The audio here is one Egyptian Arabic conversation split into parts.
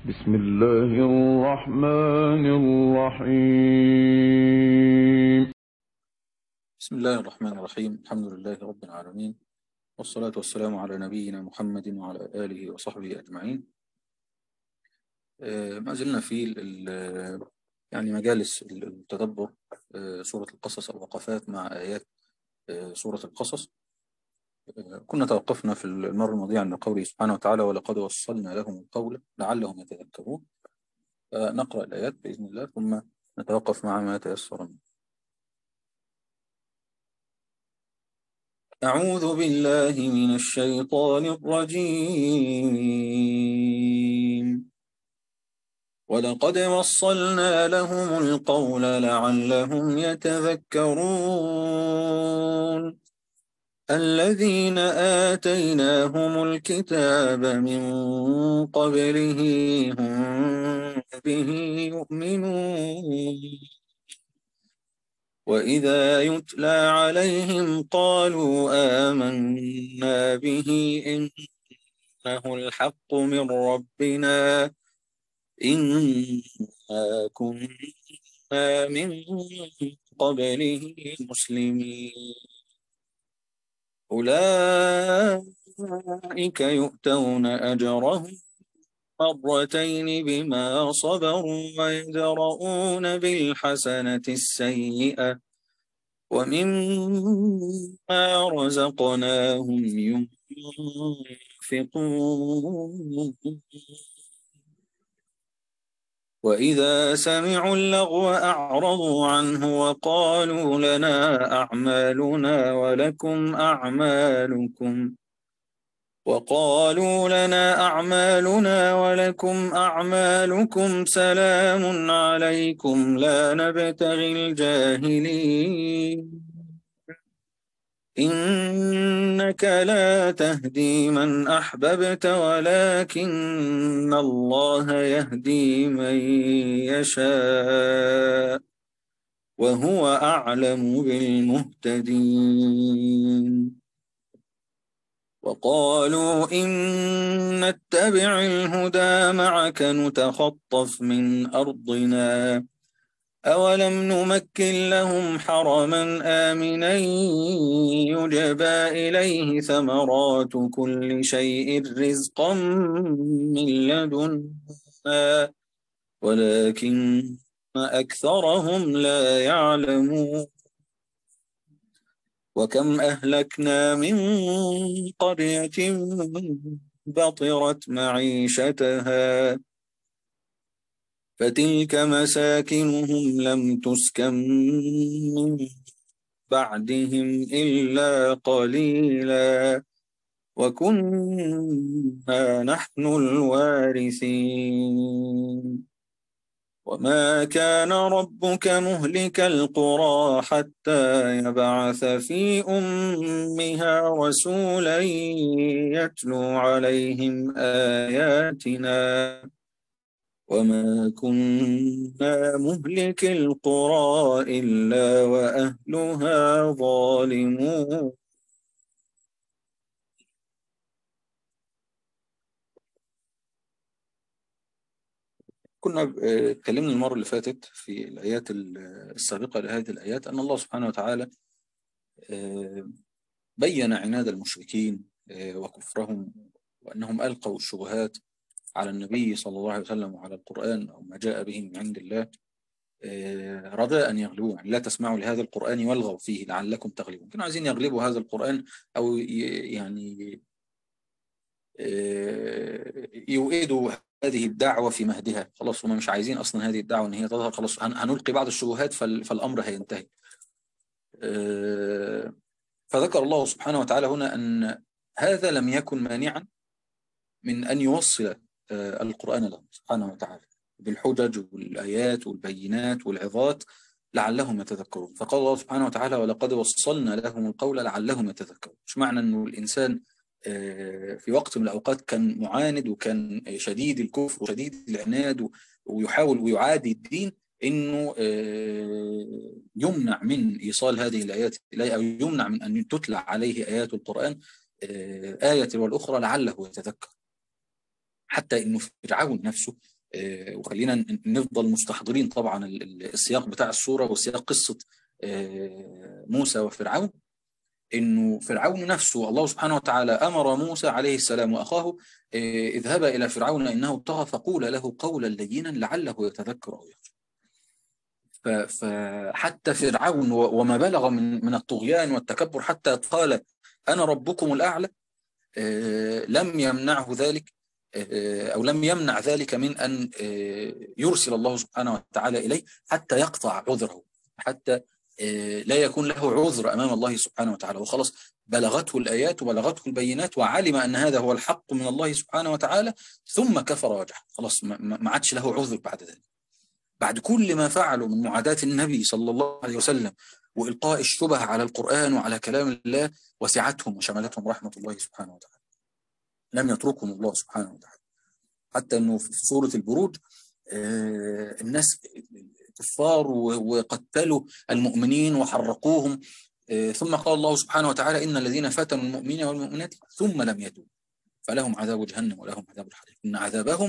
بسم الله الرحمن الرحيم بسم الله الرحمن الرحيم الحمد لله رب العالمين والصلاة والسلام على نبينا محمد وعلى آله وصحبه أجمعين آه، ما زلنا في ال- يعني مجالس التدبر آه، سورة القصص أو وقفات مع آيات آه، سورة القصص آه، كنا توقفنا في المرة الماضية عند قوله سبحانه وتعالى ولقد وصلنا لهم القول لعلهم يتذكرون فنقرأ الآيات بإذن الله ثم نتوقف مع ما تيسر منه أعوذ بالله من الشيطان الرجيم ولقد وصلنا لهم القول لعلهم يتذكرون الذين آتيناهم الكتاب من قبله هم به يؤمنون وإذا يتلى عليهم قالوا آمنا به إنه الحق من ربنا إنا كنا من قبله مسلمين أولئك يؤتون أجرهم مرتين بما صبروا ويدرؤون بالحسنة السيئة ومما رزقناهم ينفقون وإذا سمعوا اللغو أعرضوا عنه وقالوا لنا أعمالنا ولكم أعمالكم وقالوا لنا أعمالنا ولكم أعمالكم سلام عليكم لا نبتغي الجاهلين إنك لا تهدي من أحببت ولكن الله يهدي من يشاء وهو أعلم بالمهتدين وقالوا إن نتبع الهدى معك نتخطف من أرضنا أولم نمكن لهم حرما آمنا يجبى إليه ثمرات كل شيء رزقا من لدنا ولكن أكثرهم لا يعلمون وكم أهلكنا من قرية بطرت معيشتها فتلك مساكنهم لم تسكن من بعدهم إلا قليلا وكنا نحن الوارثين وما كان ربك مهلك القرى حتى يبعث في أمها رسولا يتلو عليهم آياتنا وما كنا مهلك القرى إلا وأهلها ظالمون كنا آه، اتكلمنا المرة اللي فاتت في الآيات السابقة لهذه الآيات أن الله سبحانه وتعالى آه، بين عناد المشركين آه، وكفرهم وأنهم ألقوا الشبهات على النبي صلى الله عليه وسلم وعلى القرآن أو ما جاء به من عند الله آه، رجاء أن يغلبوا يعني لا تسمعوا لهذا القرآن والغوا فيه لعلكم تغلبون كانوا عايزين يغلبوا هذا القرآن أو ي- يعني آه، يوئدوا هذه الدعوة في مهدها خلاص هم مش عايزين أصلا هذه الدعوة إن هي تظهر خلاص هن- هنلقي بعض الشبهات فال- فالأمر هينتهي آه، فذكر الله سبحانه وتعالى هنا أن هذا لم يكن مانعا من أن يوصل آه، القرآن لهم سبحانه وتعالى بالحجج والآيات والبينات والعظات لعلهم يتذكرون فقال الله سبحانه وتعالى ولقد وصلنا لهم القول لعلهم يتذكرون مش معنى أنه الإنسان آه، في وقت من الأوقات كان معاند وكان شديد الكفر وشديد العناد و- ويحاول ويعادي الدين انه آه، يمنع من ايصال هذه الايات اليه او يمنع من ان تتلى عليه ايات القران آه، ايه والاخرى لعله يتذكر حتى انه فرعون نفسه وخلينا نفضل مستحضرين طبعا السياق بتاع السورة وسياق قصة موسى وفرعون انه فرعون نفسه الله سبحانه وتعالى امر موسى عليه السلام واخاه اذهبا الى فرعون انه طغى فقول له قولا لينا لعله يتذكر او يخشى فحتى فرعون وما بلغ من من الطغيان والتكبر حتى قال انا ربكم الاعلى لم يمنعه ذلك او لم يمنع ذلك من ان يرسل الله سبحانه وتعالى اليه حتى يقطع عذره حتى لا يكون له عذر امام الله سبحانه وتعالى وخلاص بلغته الايات وبلغته البينات وعلم ان هذا هو الحق من الله سبحانه وتعالى ثم كفر وجحد خلاص ما عادش له عذر بعد ذلك بعد كل ما فعلوا من معاداة النبي صلى الله عليه وسلم وإلقاء الشبه على القرآن وعلى كلام الله وسعتهم وشملتهم رحمة الله سبحانه وتعالى لم يتركهم الله سبحانه وتعالى حتى أنه في سورة البروج الناس كفار وقتلوا المؤمنين وحرقوهم ثم قال الله سبحانه وتعالى إن الذين فتنوا المؤمنين والمؤمنات ثم لم يتوبوا فلهم عذاب جهنم ولهم عذاب الحريق إن عذابهم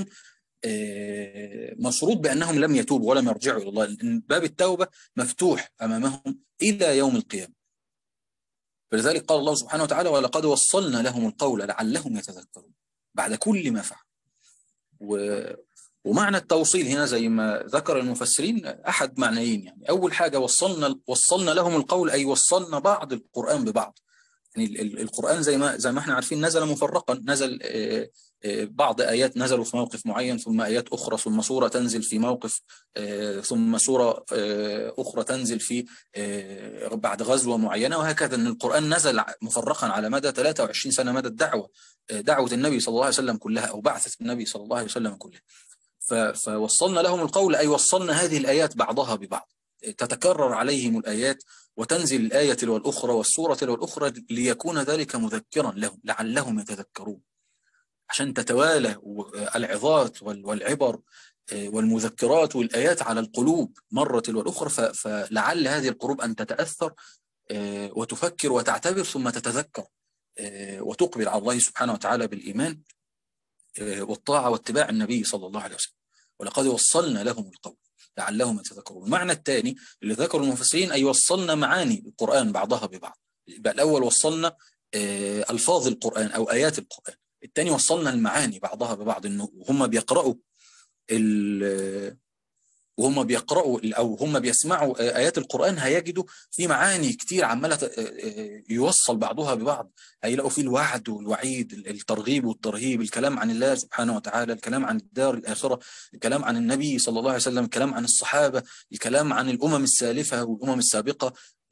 مشروط بأنهم لم يتوبوا ولم يرجعوا إلى الله باب التوبة مفتوح أمامهم إلى يوم القيامة فلذلك قال الله سبحانه وتعالى ولقد وصلنا لهم القول لعلهم يتذكرون بعد كل ما فعل و... ومعنى التوصيل هنا زي ما ذكر المفسرين أحد معنيين يعني أول حاجة وصلنا وصلنا لهم القول أي وصلنا بعض القرآن ببعض يعني القرآن زي ما زي ما احنا عارفين نزل مفرقا نزل بعض آيات نزلوا في موقف معين ثم آيات أخرى ثم سورة تنزل في موقف ثم سورة أخرى تنزل في بعد غزوة معينة وهكذا أن القرآن نزل مفرقا على مدى 23 سنة مدى الدعوة دعوة النبي صلى الله عليه وسلم كلها أو بعثة النبي صلى الله عليه وسلم كلها فوصلنا لهم القول أي وصلنا هذه الآيات بعضها ببعض تتكرر عليهم الآيات وتنزل الآية والأخرى والسورة والأخرى ليكون ذلك مذكرا لهم لعلهم يتذكرون عشان تتوالى العظات والعبر والمذكرات والآيات على القلوب مرة والأخرى فلعل هذه القلوب أن تتأثر وتفكر وتعتبر ثم تتذكر وتقبل على الله سبحانه وتعالى بالإيمان والطاعة واتباع النبي صلى الله عليه وسلم ولقد وصلنا لهم القول لعلهم يتذكرون المعنى الثاني اللي ذكره المفسرين أي وصلنا معاني القرآن بعضها ببعض يبقى الأول وصلنا ألفاظ القرآن أو آيات القرآن الثاني وصلنا المعاني بعضها ببعض انه هم بيقرأوا وهم بيقرأوا أو هم بيسمعوا آيات القرآن هيجدوا في معاني كتير عمالة يوصل بعضها ببعض هيلاقوا فيه الوعد والوعيد الترغيب والترهيب الكلام عن الله سبحانه وتعالى الكلام عن الدار الآخرة الكلام عن النبي صلى الله عليه وسلم الكلام عن الصحابة الكلام عن الأمم السالفة والأمم السابقة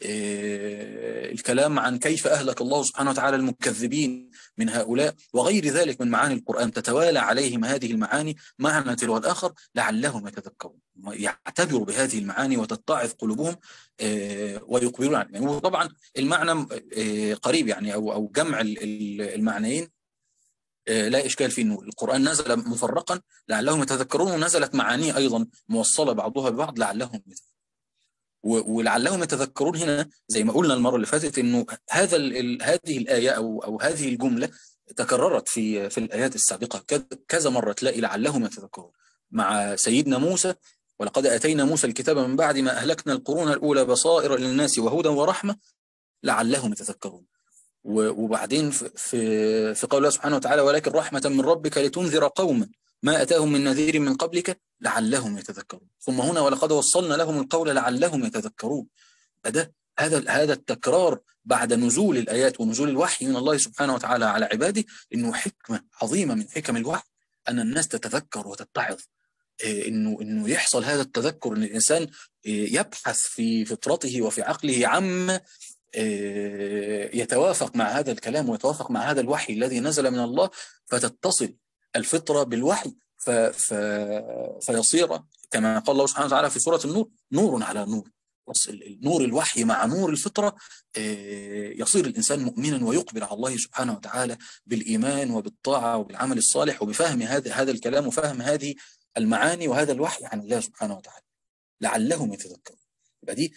الكلام عن كيف أهلك الله سبحانه وتعالى المكذبين من هؤلاء وغير ذلك من معاني القرآن تتوالى عليهم هذه المعاني معنى تلو الآخر لعلهم يتذكرون يعتبروا بهذه المعاني وتتعظ قلوبهم ويقبلون يعني وطبعا المعنى قريب يعني أو أو جمع المعنيين لا إشكال فيه أنه القرآن نزل مفرقا لعلهم يتذكرون ونزلت معانيه أيضا موصلة بعضها ببعض لعلهم يتذكرون ولعلهم يتذكرون هنا زي ما قلنا المره اللي فاتت انه هذا ال هذه الايه او او هذه الجمله تكررت في في الايات السابقه كذا مره تلاقي لعلهم يتذكرون مع سيدنا موسى ولقد اتينا موسى الكتاب من بعد ما اهلكنا القرون الاولى بصائر للناس وهدى ورحمه لعلهم يتذكرون وبعدين في في قول الله سبحانه وتعالى ولكن رحمه من ربك لتنذر قوما ما أتاهم من نذير من قبلك لعلهم يتذكرون ثم هنا ولقد وصلنا لهم القول لعلهم يتذكرون ده هذا هذا التكرار بعد نزول الآيات ونزول الوحي من الله سبحانه وتعالى على عباده إنه حكمة عظيمة من حكم الوحي أن الناس تتذكر وتتعظ إنه إنه يحصل هذا التذكر إن الإنسان يبحث في فطرته وفي عقله عما يتوافق مع هذا الكلام ويتوافق مع هذا الوحي الذي نزل من الله فتتصل الفطرة بالوحي ف... ف... فيصير كما قال الله سبحانه وتعالى في سورة النور نور على نور نور الوحي مع نور الفطرة يصير الإنسان مؤمنا ويقبل على الله سبحانه وتعالى بالإيمان وبالطاعة وبالعمل الصالح وبفهم هذا هذا الكلام وفهم هذه المعاني وهذا الوحي عن الله سبحانه وتعالى لعلهم يتذكرون يبقى دي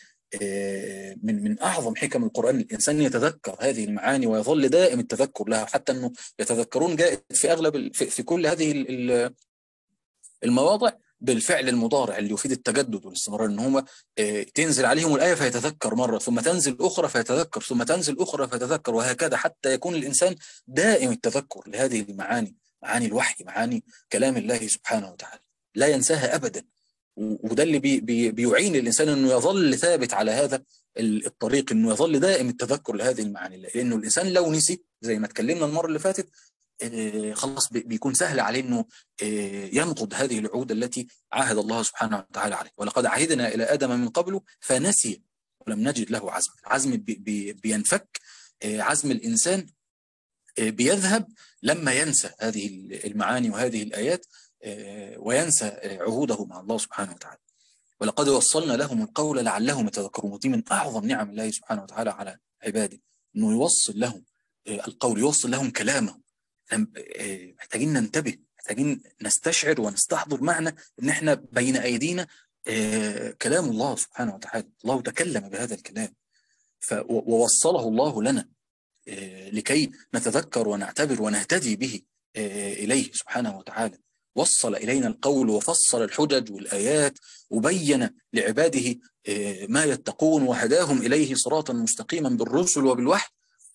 من من اعظم حكم القران الانسان يتذكر هذه المعاني ويظل دائم التذكر لها حتى انه يتذكرون جاءت في اغلب في, في كل هذه المواضع بالفعل المضارع اللي يفيد التجدد والاستمرار ان هم تنزل عليهم الايه فيتذكر مره ثم تنزل اخرى فيتذكر ثم تنزل اخرى فيتذكر وهكذا حتى يكون الانسان دائم التذكر لهذه المعاني معاني الوحي معاني كلام الله سبحانه وتعالى لا ينساها ابدا وده اللي بي بي بيعين الانسان انه يظل ثابت على هذا الطريق انه يظل دائم التذكر لهذه المعاني لانه الانسان لو نسي زي ما اتكلمنا المره اللي فاتت خلاص بيكون سهل عليه انه ينقض هذه العهود التي عاهد الله سبحانه وتعالى عليه ولقد عهدنا الى ادم من قبل فنسي ولم نجد له عزما العزم بي بينفك عزم الانسان بيذهب لما ينسى هذه المعاني وهذه الايات وينسى عهوده مع الله سبحانه وتعالى ولقد وصلنا لهم القول لعلهم يتذكرون ودي من اعظم نعم الله سبحانه وتعالى على عباده انه يوصل لهم القول يوصل لهم كلامه محتاجين ننتبه محتاجين نستشعر ونستحضر معنى ان احنا بين ايدينا كلام الله سبحانه وتعالى الله تكلم بهذا الكلام ووصله الله لنا لكي نتذكر ونعتبر ونهتدي به اليه سبحانه وتعالى وصل الينا القول وفصل الحجج والايات وبين لعباده ما يتقون وهداهم اليه صراطا مستقيما بالرسل وبالوحي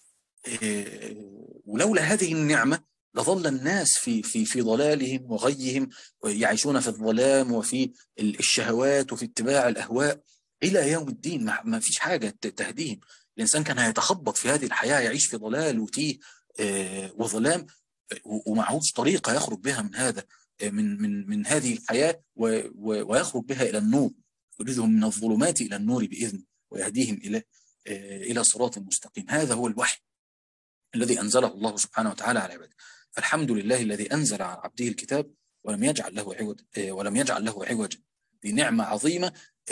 ولولا هذه النعمة لظل الناس في في في ضلالهم وغيهم يعيشون في الظلام وفي الشهوات وفي اتباع الأهواء إلى يوم الدين ما فيش حاجة تهديهم الإنسان كان هيتخبط في هذه الحياة يعيش في ضلال وتيه وظلام ومعهوش طريقة يخرج بها من هذا من من من هذه الحياة ويخرج بها إلى النور يريدهم من الظلمات إلى النور بإذنه ويهديهم إلى إلى صراط مستقيم هذا هو الوحي الذي أنزله الله سبحانه وتعالى على عباده فالحمد لله الذي أنزل على عبده الكتاب ولم يجعل له عوج ولم يجعل له عوجا دي نعمة عظيمة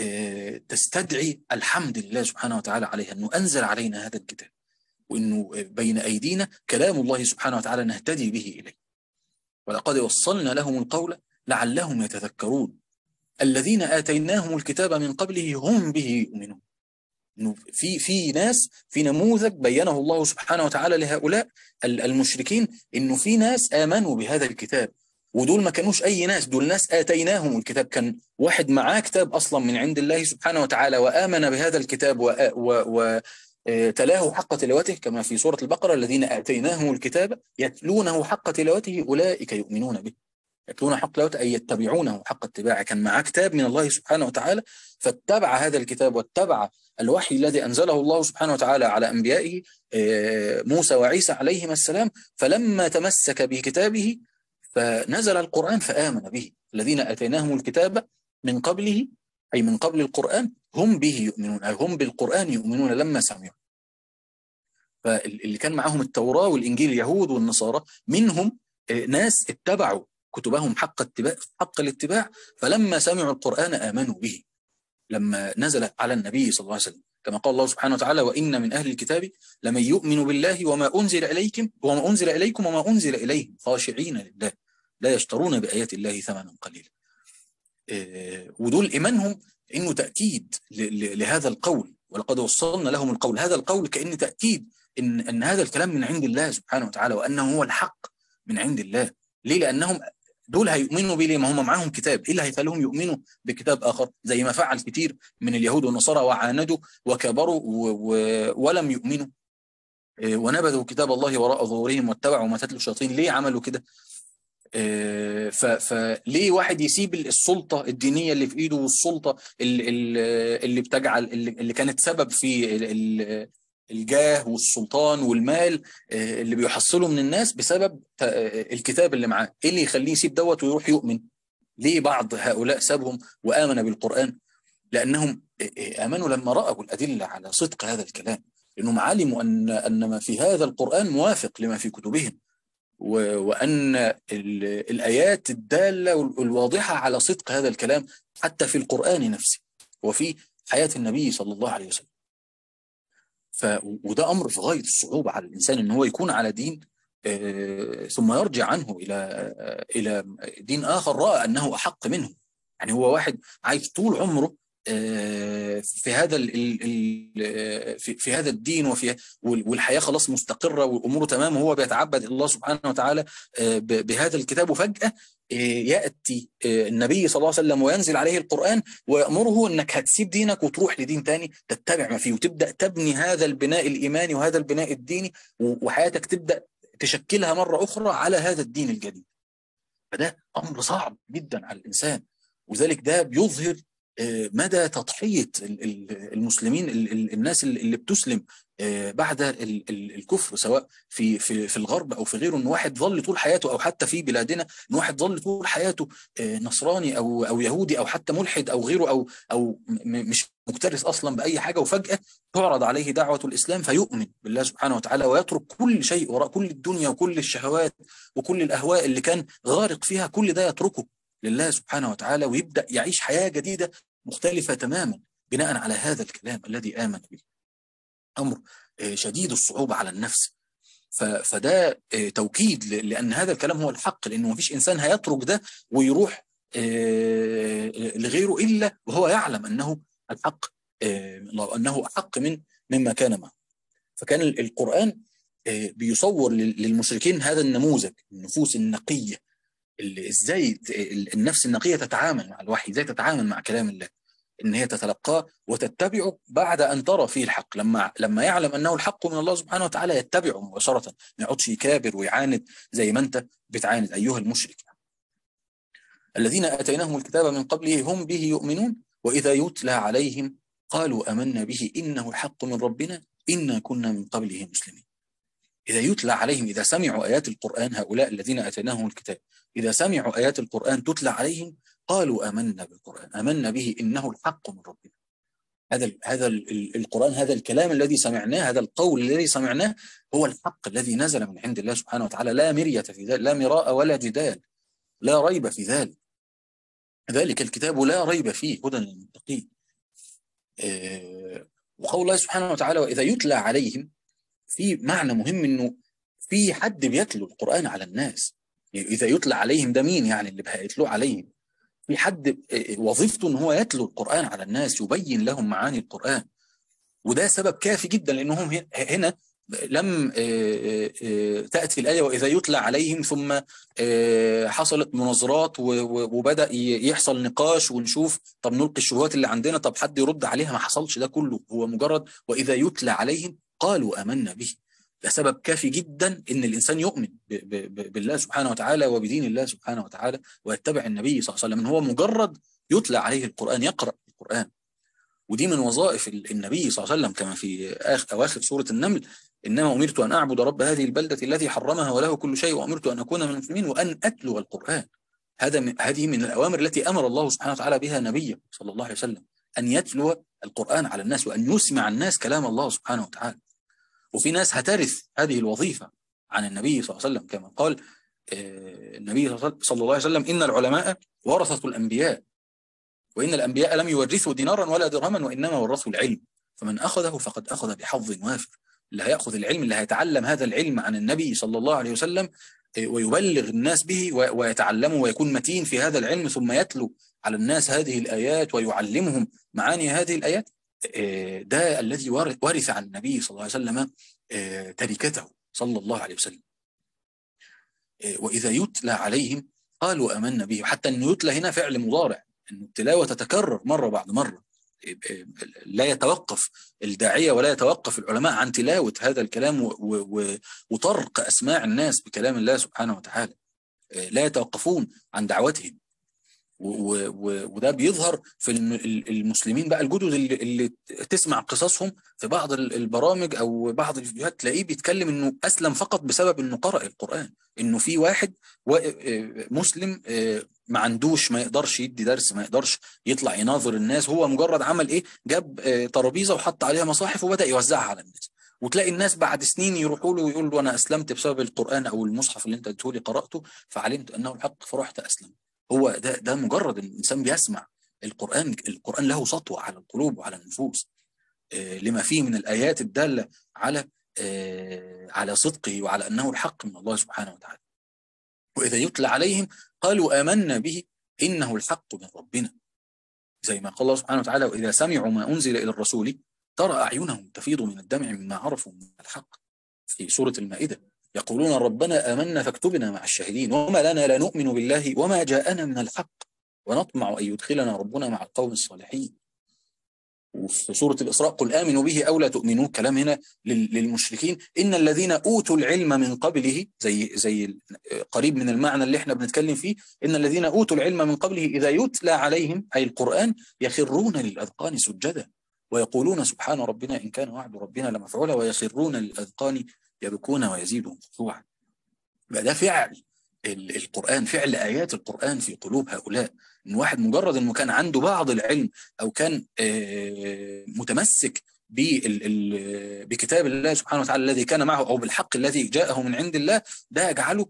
تستدعي الحمد لله سبحانه وتعالى عليها أنه أنزل علينا هذا الكتاب وأنه بين أيدينا كلام الله سبحانه وتعالى نهتدي به إليه ولقد وصلنا لهم القول لعلهم يتذكرون الذين آتيناهم الكتاب من قبله هم به يؤمنون انه في في ناس في نموذج بينه الله سبحانه وتعالى لهؤلاء المشركين انه في ناس امنوا بهذا الكتاب ودول ما كانوش اي ناس دول ناس اتيناهم الكتاب كان واحد معاه كتاب اصلا من عند الله سبحانه وتعالى وامن بهذا الكتاب و, و, و تلاه حق تلاوته كما في سوره البقره الذين اتيناهم الكتاب يتلونه حق تلاوته اولئك يؤمنون به يتلون حق تلاوته اي يتبعونه حق اتباعه كان معاه كتاب من الله سبحانه وتعالى فاتبع هذا الكتاب واتبع الوحي الذي انزله الله سبحانه وتعالى على انبيائه موسى وعيسى عليهما السلام فلما تمسك بكتابه فنزل القران فامن به الذين اتيناهم الكتاب من قبله اي من قبل القران هم به يؤمنون اي هم بالقران يؤمنون لما سمعوا فاللي كان معهم التوراه والانجيل اليهود والنصارى منهم ناس اتبعوا كتبهم حق اتباع حق الاتباع فلما سمعوا القران امنوا به لما نزل على النبي صلى الله عليه وسلم كما قال الله سبحانه وتعالى وان من اهل الكتاب لمن يؤمن بالله وما انزل اليكم وما انزل اليكم وما انزل اليهم خاشعين لله لا يشترون بايات الله ثمنا قليلا ودول ايمانهم انه تاكيد لهذا القول ولقد وصلنا لهم القول هذا القول كان تاكيد ان ان هذا الكلام من عند الله سبحانه وتعالى وانه هو الحق من عند الله ليه لانهم دول هيؤمنوا بيه ليه ما هم معاهم كتاب ايه اللي هيخليهم يؤمنوا بكتاب اخر زي ما فعل كتير من اليهود والنصارى وعاندوا وكبروا و... و... ولم يؤمنوا ونبذوا كتاب الله وراء ظهورهم واتبعوا ما تتلو الشياطين ليه عملوا كده فليه واحد يسيب السلطه الدينيه اللي في ايده والسلطه اللي, اللي بتجعل اللي كانت سبب في الجاه والسلطان والمال اللي بيحصله من الناس بسبب الكتاب اللي معاه ايه اللي يخليه يسيب دوت ويروح يؤمن ليه بعض هؤلاء سابهم وامن بالقران لانهم امنوا لما راوا الادله على صدق هذا الكلام لانهم علموا ان ان ما في هذا القران موافق لما في كتبهم وان الايات الداله والواضحه على صدق هذا الكلام حتى في القران نفسه وفي حياه النبي صلى الله عليه وسلم ف وده امر في غايه الصعوبه على الانسان ان هو يكون على دين آه ثم يرجع عنه الى آه الى دين اخر راى انه احق منه يعني هو واحد عايش طول عمره آه في هذا ال ال في, في هذا الدين وفي والحياه خلاص مستقره والامور تمام وهو بيتعبد الله سبحانه وتعالى بهذا الكتاب وفجاه ياتي النبي صلى الله عليه وسلم وينزل عليه القران ويامره انك هتسيب دينك وتروح لدين تاني تتبع ما فيه وتبدا تبني هذا البناء الايماني وهذا البناء الديني وحياتك تبدا تشكلها مره اخرى على هذا الدين الجديد. فده امر صعب جدا على الانسان وذلك ده بيظهر مدى تضحيه المسلمين الناس اللي بتسلم بعد الكفر سواء في في في الغرب او في غيره ان واحد ظل طول حياته او حتى في بلادنا ان واحد ظل طول حياته نصراني او او يهودي او حتى ملحد او غيره او او مش مكترث اصلا باي حاجه وفجاه تعرض عليه دعوه الاسلام فيؤمن بالله سبحانه وتعالى ويترك كل شيء وراء كل الدنيا وكل الشهوات وكل الاهواء اللي كان غارق فيها كل ده يتركه لله سبحانه وتعالى ويبدا يعيش حياه جديده مختلفه تماما بناء على هذا الكلام الذي امن به. امر شديد الصعوبه على النفس. فده توكيد لان هذا الكلام هو الحق لانه ما فيش انسان هيترك ده ويروح لغيره الا وهو يعلم انه الحق انه احق من مما كان معه. فكان القران بيصور للمشركين هذا النموذج النفوس النقيه اللي ازاي النفس النقيه تتعامل مع الوحي ازاي تتعامل مع كلام الله ان هي تتلقاه وتتبعه بعد ان ترى فيه الحق لما لما يعلم انه الحق من الله سبحانه وتعالى يتبعه مباشره ما يقعدش يكابر ويعاند زي ما انت بتعاند ايها المشرك الذين اتيناهم الكتاب من قبله هم به يؤمنون واذا يتلى عليهم قالوا امنا به انه الحق من ربنا انا كنا من قبله مسلمين إذا يتلى عليهم إذا سمعوا آيات القرآن هؤلاء الذين أتيناهم الكتاب إذا سمعوا آيات القرآن تتلى عليهم قالوا آمنا بالقرآن آمنا به إنه الحق من ربنا هذا هذا القرآن هذا الكلام الذي سمعناه هذا القول الذي سمعناه هو الحق الذي نزل من عند الله سبحانه وتعالى لا مرية في ذلك لا مراء ولا جدال لا ريب في ذلك ذلك الكتاب لا ريب فيه هدى للمتقين وقول الله سبحانه وتعالى وإذا يتلى عليهم في معنى مهم انه في حد بيتلو القران على الناس اذا يتلى عليهم ده مين يعني اللي هيتلو عليهم في حد وظيفته ان هو يتلو القران على الناس يبين لهم معاني القران وده سبب كافي جدا لانهم هنا لم تاتي الايه واذا يتلى عليهم ثم حصلت مناظرات وبدا يحصل نقاش ونشوف طب نلقي الشبهات اللي عندنا طب حد يرد عليها ما حصلش ده كله هو مجرد واذا يتلى عليهم قالوا امنا به ده سبب كافي جدا ان الانسان يؤمن ب ب بالله سبحانه وتعالى وبدين الله سبحانه وتعالى ويتبع النبي صلى الله عليه وسلم هو مجرد يتلى عليه القران يقرا القران ودي من وظائف النبي صلى الله عليه وسلم كما في اواخر سوره النمل انما امرت ان اعبد رب هذه البلده الذي حرمها وله كل شيء وامرت ان اكون من المسلمين وان اتلو القران هذا هذه من الاوامر التي امر الله سبحانه وتعالى بها نبيه صلى الله عليه وسلم ان يتلو القران على الناس وان يسمع الناس كلام الله سبحانه وتعالى وفي ناس هترث هذه الوظيفة عن النبي صلى الله عليه وسلم كما قال النبي صلى الله عليه وسلم إن العلماء ورثة الأنبياء وإن الأنبياء لم يورثوا دينارا ولا درهما وإنما ورثوا العلم فمن أخذه فقد أخذ بحظ وافر اللي هيأخذ العلم اللي هيتعلم هذا العلم عن النبي صلى الله عليه وسلم ويبلغ الناس به ويتعلمه ويكون متين في هذا العلم ثم يتلو على الناس هذه الآيات ويعلمهم معاني هذه الآيات ده الذي ورث عن النبي صلى الله عليه وسلم تركته صلى الله عليه وسلم وإذا يتلى عليهم قالوا آمنا به حتى أنه يتلى هنا فعل مضارع أن التلاوة تتكرر مرة بعد مرة لا يتوقف الداعية ولا يتوقف العلماء عن تلاوة هذا الكلام وطرق أسماع الناس بكلام الله سبحانه وتعالى لا يتوقفون عن دعوتهم وده بيظهر في المسلمين بقى الجدد اللي, اللي تسمع قصصهم في بعض البرامج او بعض الفيديوهات تلاقيه بيتكلم انه اسلم فقط بسبب انه قرأ القرآن انه في واحد مسلم ما عندوش ما يقدرش يدي درس ما يقدرش يطلع يناظر الناس هو مجرد عمل ايه جاب ترابيزه وحط عليها مصاحف وبدا يوزعها على الناس وتلاقي الناس بعد سنين يروحوا له ويقولوا له انا اسلمت بسبب القران او المصحف اللي انت اديته لي قراته فعلمت انه الحق فرحت اسلم هو ده ده مجرد ان الانسان بيسمع القران القران له سطوه على القلوب وعلى النفوس لما فيه من الايات الداله على على صدقه وعلى انه الحق من الله سبحانه وتعالى واذا يتلى عليهم قالوا امنا به انه الحق من ربنا زي ما قال الله سبحانه وتعالى واذا سمعوا ما انزل الى الرسول ترى اعينهم تفيض من الدمع مما عرفوا من الحق في سوره المائده يقولون ربنا آمنا فاكتبنا مع الشاهدين وما لنا لا نؤمن بالله وما جاءنا من الحق ونطمع أن يدخلنا ربنا مع القوم الصالحين وفي سورة الإسراء قل آمنوا به أو لا تؤمنوا كلام هنا للمشركين إن الذين أوتوا العلم من قبله زي زي قريب من المعنى اللي احنا بنتكلم فيه إن الذين أوتوا العلم من قبله إذا يتلى عليهم أي القرآن يخرون للأذقان سجدا ويقولون سبحان ربنا إن كان وعد ربنا لمفعولا ويخرون للأذقان يبكون ويزيدهم خشوعا ده فعل القرآن فعل آيات القرآن في قلوب هؤلاء إن واحد مجرد إنه كان عنده بعض العلم أو كان متمسك بكتاب الله سبحانه وتعالى الذي كان معه أو بالحق الذي جاءه من عند الله ده يجعله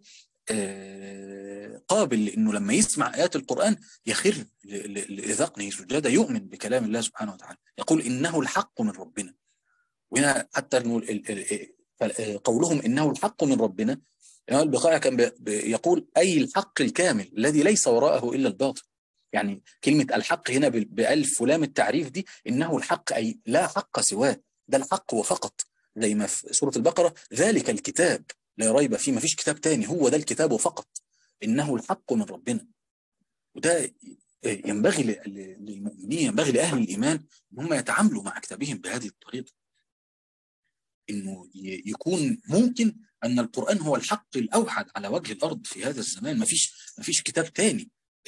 قابل لأنه لما يسمع آيات القرآن يخر لذقنه سجادة يؤمن بكلام الله سبحانه وتعالى يقول إنه الحق من ربنا وهنا حتى قولهم إنه الحق من ربنا الإمام البقاع كان يقول أي الحق الكامل الذي ليس وراءه إلا الباطل يعني كلمة الحق هنا بألف ولام التعريف دي إنه الحق أي لا حق سواه ده الحق وفقط زي ما في سورة البقرة ذلك الكتاب لا ريب فيه ما فيش كتاب تاني هو ده الكتاب فقط إنه الحق من ربنا وده ينبغي للمؤمنين ينبغي لأهل الإيمان أن هم يتعاملوا مع كتابهم بهذه الطريقة إنه يكون ممكن أن القرآن هو الحق الأوحد على وجه الأرض في هذا الزمان ما فيش ما فيش كتاب تاني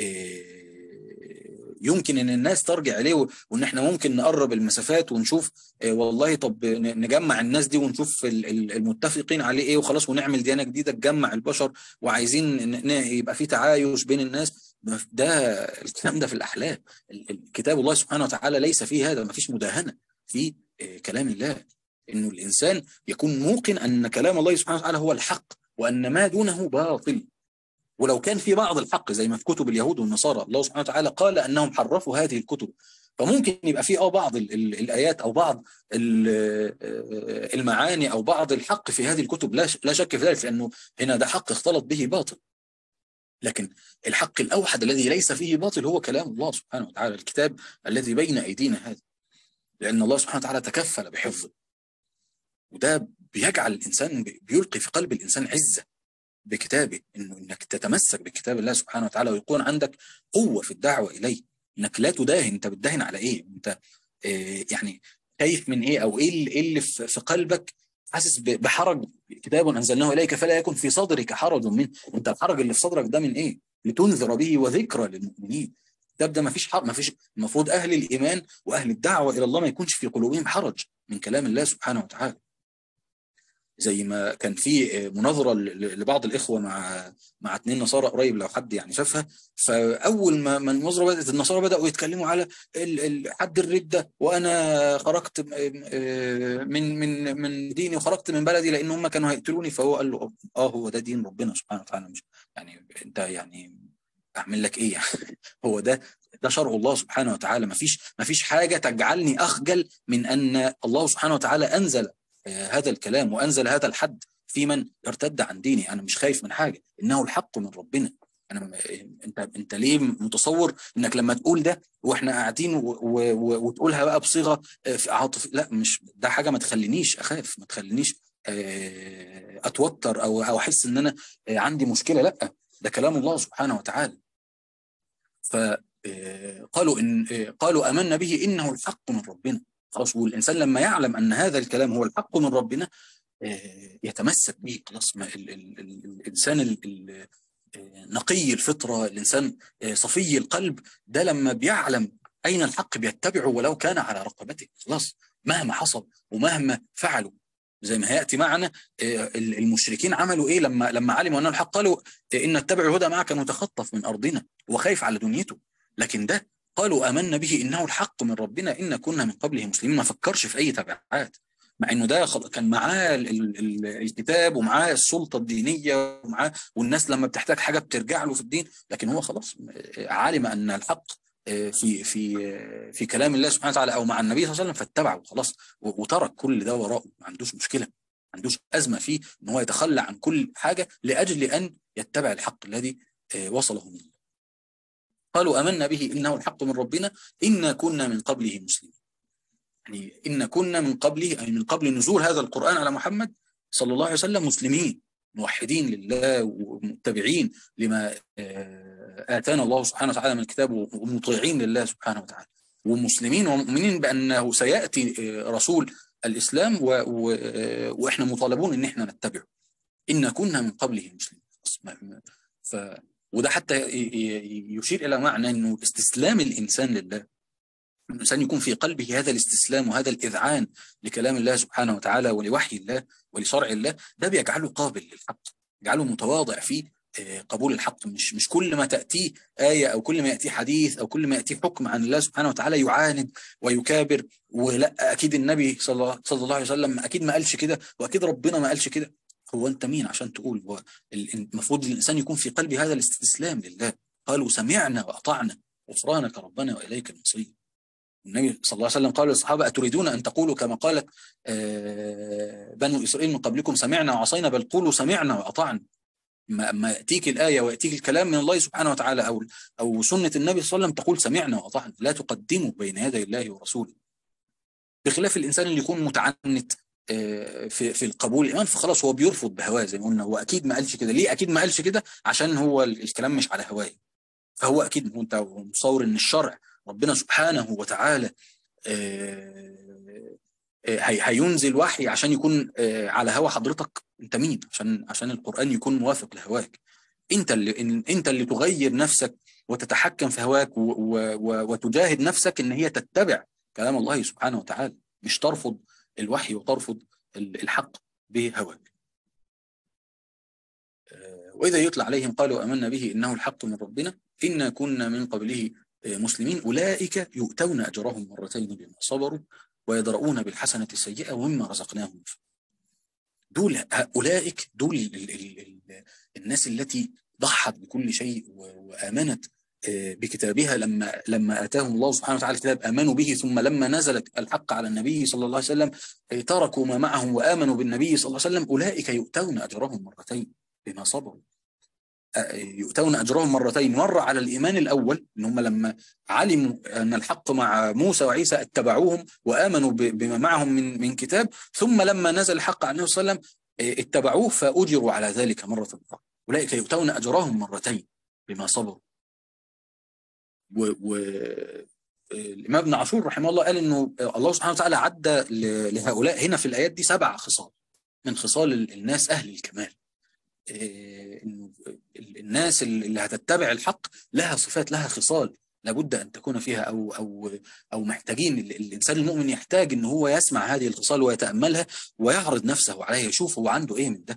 يمكن ان الناس ترجع اليه وان احنا ممكن نقرب المسافات ونشوف والله طب نجمع الناس دي ونشوف المتفقين عليه ايه وخلاص ونعمل ديانه جديده تجمع البشر وعايزين يبقى في تعايش بين الناس ده الكلام ده في الاحلام كتاب الله سبحانه وتعالى ليس فيه هذا ما فيش مداهنه في كلام الله انه الانسان يكون موقن ان كلام الله سبحانه وتعالى هو الحق وان ما دونه باطل ولو كان في بعض الحق زي ما في كتب اليهود والنصارى الله سبحانه وتعالى قال انهم حرفوا هذه الكتب فممكن يبقى في اه بعض ال ال الايات او بعض المعاني او بعض الحق في هذه الكتب لا لا شك في ذلك لانه هنا ده حق اختلط به باطل لكن الحق الاوحد الذي ليس فيه باطل هو كلام الله سبحانه وتعالى الكتاب الذي بين ايدينا هذا لان الله سبحانه وتعالى تكفل بحفظه وده بيجعل الانسان بيلقي في قلب الانسان عزه بكتابه انه انك تتمسك بكتاب الله سبحانه وتعالى ويكون عندك قوه في الدعوه اليه انك لا تداهن انت بتداهن على ايه انت آه يعني خايف من ايه او ايه اللي في قلبك حاسس بحرج كتاب انزلناه اليك فلا يكن في صدرك حرج منه انت الحرج اللي في صدرك ده من ايه لتنذر به وذكرى للمؤمنين الكتاب ده ما فيش حرج ما فيش المفروض اهل الايمان واهل الدعوه الى الله ما يكونش في قلوبهم حرج من كلام الله سبحانه وتعالى زي ما كان في مناظره لبعض الاخوه مع مع اثنين نصارى قريب لو حد يعني شافها فاول ما ما المناظره بدات النصارى بداوا يتكلموا على حد الرده وانا خرجت من من من ديني وخرجت من بلدي لان هم كانوا هيقتلوني فهو قال له اه هو ده دين ربنا سبحانه وتعالى مش يعني انت يعني اعمل لك ايه يعني هو ده ده شرع الله سبحانه وتعالى ما فيش ما فيش حاجه تجعلني اخجل من ان الله سبحانه وتعالى انزل هذا الكلام وانزل هذا الحد في من ارتد عن ديني انا مش خايف من حاجه انه الحق من ربنا انا انت انت ليه متصور انك لما تقول ده واحنا قاعدين وتقولها بقى بصيغه عاطفيه لا مش ده حاجه ما تخلينيش اخاف ما تخلينيش اتوتر او او احس ان انا عندي مشكله لا ده كلام الله سبحانه وتعالى فقالوا ان قالوا امنا به انه الحق من ربنا خلاص والانسان لما يعلم ان هذا الكلام هو الحق من ربنا يتمسك به خلاص الانسان نقي الفطره الانسان صفي القلب ده لما بيعلم اين الحق بيتبعه ولو كان على رقبته خلاص مهما حصل ومهما فعلوا زي ما هياتي معنا المشركين عملوا ايه لما لما علموا انه الحق قالوا ان نتبع الهدى معك نتخطف من ارضنا وخايف على دنيته لكن ده قالوا آمنا به إنه الحق من ربنا إن كنا من قبله مسلمين ما فكرش في أي تبعات مع إنه ده كان معاه الكتاب ومعاه السلطة الدينية ومعاه والناس لما بتحتاج حاجة بترجع له في الدين لكن هو خلاص علم أن الحق في في في كلام الله سبحانه وتعالى او مع النبي صلى الله عليه وسلم فاتبعه خلاص وترك كل ده وراءه ما عندوش مشكله ما عندوش ازمه فيه ان هو يتخلى عن كل حاجه لاجل ان يتبع الحق الذي وصله من الله قالوا امنا به انه الحق من ربنا انا كنا من قبله مسلمين يعني ان كنا من قبله اي من قبل نزول هذا القران على محمد صلى الله عليه وسلم مسلمين موحدين لله ومتبعين لما آتانا الله سبحانه وتعالى من الكتاب ومطيعين لله سبحانه وتعالى ومسلمين ومؤمنين بأنه سيأتي رسول الإسلام و... و... وإحنا مطالبون إن إحنا نتبعه إن كنا من قبله مسلمين ف... وده حتى يشير إلى معنى أنه استسلام الإنسان لله الإنسان يكون في قلبه هذا الاستسلام وهذا الإذعان لكلام الله سبحانه وتعالى ولوحي الله ولشرع الله ده بيجعله قابل للحق يجعله متواضع في قبول الحق مش مش كل ما تأتيه آية أو كل ما يأتيه حديث أو كل ما يأتيه حكم عن الله سبحانه وتعالى يعاند ويكابر ولا أكيد النبي صلى الله عليه وسلم أكيد ما قالش كده وأكيد ربنا ما قالش كده هو أنت مين عشان تقول هو المفروض الإنسان يكون في قلبه هذا الاستسلام لله قالوا سمعنا وأطعنا غفرانك ربنا وإليك المصير النبي صلى الله عليه وسلم قال للصحابة أتريدون أن تقولوا كما قالت بنو إسرائيل من قبلكم سمعنا وعصينا بل قولوا سمعنا وأطعنا ما يأتيك الآية ويأتيك الكلام من الله سبحانه وتعالى أو أو سنة النبي صلى الله عليه وسلم تقول سمعنا وأطعنا لا تقدموا بين يدي الله ورسوله بخلاف الإنسان اللي يكون متعنت في في القبول الايمان فخلاص هو بيرفض بهواه زي ما قلنا هو اكيد ما قالش كده ليه اكيد ما قالش كده عشان هو الكلام مش على هواه فهو اكيد انت متصور ان الشرع ربنا سبحانه وتعالى هينزل وحي عشان يكون على هوا حضرتك انت مين عشان عشان القران يكون موافق لهواك انت اللي انت اللي تغير نفسك وتتحكم في هواك و و وتجاهد نفسك ان هي تتبع كلام الله سبحانه وتعالى مش ترفض الوحي وترفض الحق بهواك وإذا يتلى عليهم قالوا أمنا به إنه الحق من ربنا إنا كنا من قبله مسلمين أولئك يؤتون أجرهم مرتين بما صبروا ويدرؤون بالحسنة السيئة ومما رزقناهم دول أولئك دول ال ال ال الناس التي ضحت بكل شيء وآمنت بكتابها لما لما اتاهم الله سبحانه وتعالى الكتاب امنوا به ثم لما نزل الحق على النبي صلى الله عليه وسلم تركوا ما معهم وامنوا بالنبي صلى الله عليه وسلم اولئك يؤتون اجرهم مرتين بما صبروا يؤتون اجرهم مرتين مره على الايمان الاول ان هم لما علموا ان الحق مع موسى وعيسى اتبعوهم وامنوا بما معهم من من كتاب ثم لما نزل الحق على النبي صلى الله عليه وسلم اتبعوه فاجروا على ذلك مره اخرى اولئك يؤتون اجرهم مرتين بما صبروا و, و الامام ابن عاشور رحمه الله قال انه الله سبحانه وتعالى عدى لهؤلاء هنا في الايات دي سبع خصال من خصال الناس اهل الكمال انه الناس اللي هتتبع الحق لها صفات لها خصال لابد ان تكون فيها او او او محتاجين الانسان المؤمن يحتاج ان هو يسمع هذه الخصال ويتاملها ويعرض نفسه عليها يشوف هو عنده ايه من ده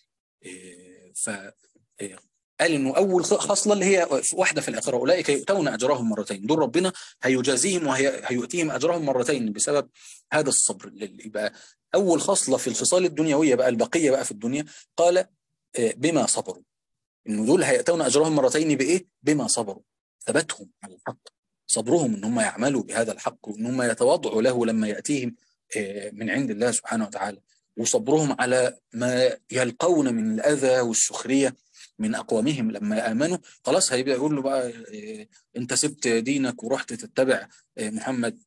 ف قال انه اول خصله اللي هي واحده في الاخره اولئك يؤتون اجرهم مرتين دول ربنا هيجازيهم وهيؤتيهم اجرهم مرتين بسبب هذا الصبر يبقى اول خصله في الخصال الدنيويه بقى البقيه بقى في الدنيا قال بما صبروا انه دول هيؤتون اجرهم مرتين بايه؟ بما صبروا ثبتهم على الحق صبرهم ان هم يعملوا بهذا الحق وان هم يتواضعوا له لما ياتيهم من عند الله سبحانه وتعالى وصبرهم على ما يلقون من الاذى والسخريه من اقوامهم لما امنوا خلاص هيبدا يقول له بقى انت سبت دينك ورحت تتبع محمد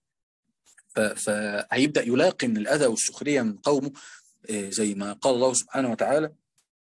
فهيبدا يلاقي من الاذى والسخريه من قومه زي ما قال الله سبحانه وتعالى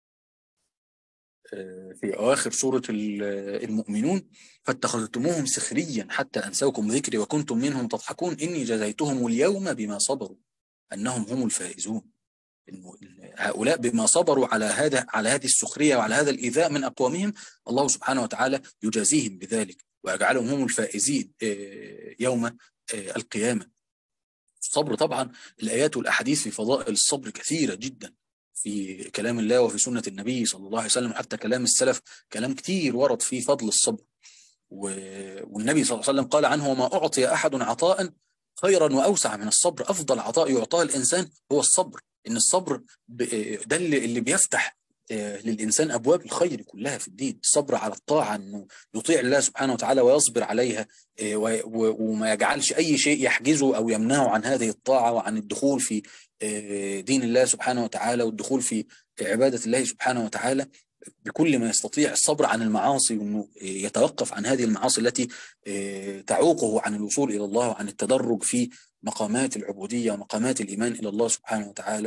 في اواخر سوره المؤمنون فاتخذتموهم سخريا حتى انسوكم ذكري وكنتم منهم تضحكون اني جزيتهم اليوم بما صبروا انهم هم الفائزون انه هؤلاء بما صبروا على هذا على هذه السخريه وعلى هذا الايذاء من اقوامهم الله سبحانه وتعالى يجازيهم بذلك ويجعلهم هم الفائزين يوم القيامه. الصبر طبعا الايات والاحاديث في فضائل الصبر كثيره جدا في كلام الله وفي سنه النبي صلى الله عليه وسلم حتى كلام السلف كلام كثير ورد في فضل الصبر. والنبي صلى الله عليه وسلم قال عنه وما اعطي احد عطاء خيرا واوسع من الصبر افضل عطاء يعطاه الانسان هو الصبر ان الصبر ده اللي, اللي بيفتح للانسان ابواب الخير كلها في الدين الصبر على الطاعه انه يطيع الله سبحانه وتعالى ويصبر عليها وما يجعلش اي شيء يحجزه او يمنعه عن هذه الطاعه وعن الدخول في دين الله سبحانه وتعالى والدخول في عباده الله سبحانه وتعالى بكل ما يستطيع الصبر عن المعاصي وانه يتوقف عن هذه المعاصي التي تعوقه عن الوصول الى الله وعن التدرج في مقامات العبوديه ومقامات الايمان الى الله سبحانه وتعالى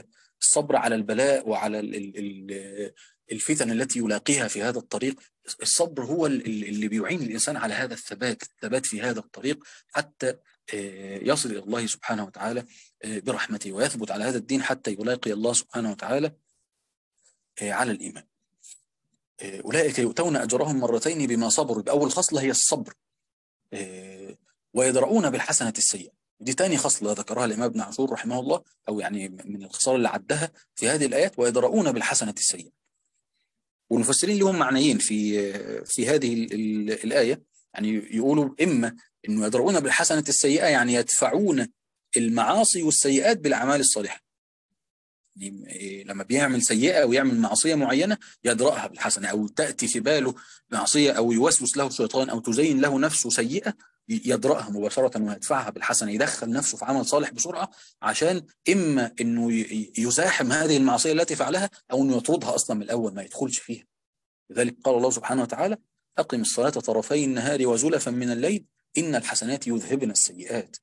الصبر على البلاء وعلى ال- ال- ال- الفتن التي يلاقيها في هذا الطريق الصبر هو ال- ال- اللي بيعين الإنسان على هذا الثبات الثبات في هذا الطريق حتى آه، يصل إلى الله سبحانه وتعالى آه، برحمته ويثبت على هذا الدين حتى يلاقي الله سبحانه وتعالى آه، على الإيمان آه، أولئك يؤتون أجرهم مرتين بما صبروا يبقى أول خصلة هي الصبر آه، ويدرؤون بالحسنة السيئة دي تاني خصلة ذكرها الإمام ابن عاشور رحمه الله أو يعني من الخصال اللي عدها في هذه الآيات ويدرؤون بالحسنة السيئة والمفسرين لهم معنيين في في هذه ال- ال- الآية يعني يقولوا إما إنه يدرؤون بالحسنة السيئة يعني يدفعون المعاصي والسيئات بالأعمال الصالحة يعني إيه، لما بيعمل سيئة أو يعمل معصية معينة يدرأها بالحسنة أو تأتي في باله معصية أو يوسوس له الشيطان أو تزين له نفسه سيئة يدرأها مباشرة ويدفعها بالحسنة يدخل نفسه في عمل صالح بسرعة عشان إما إنه ي- يزاحم هذه المعصية التي فعلها أو إنه يطردها أصلا من الأول ما يدخلش فيها لذلك قال الله سبحانه وتعالى أقم الصلاة طرفي النهار وزلفا من الليل إن الحسنات يذهبن السيئات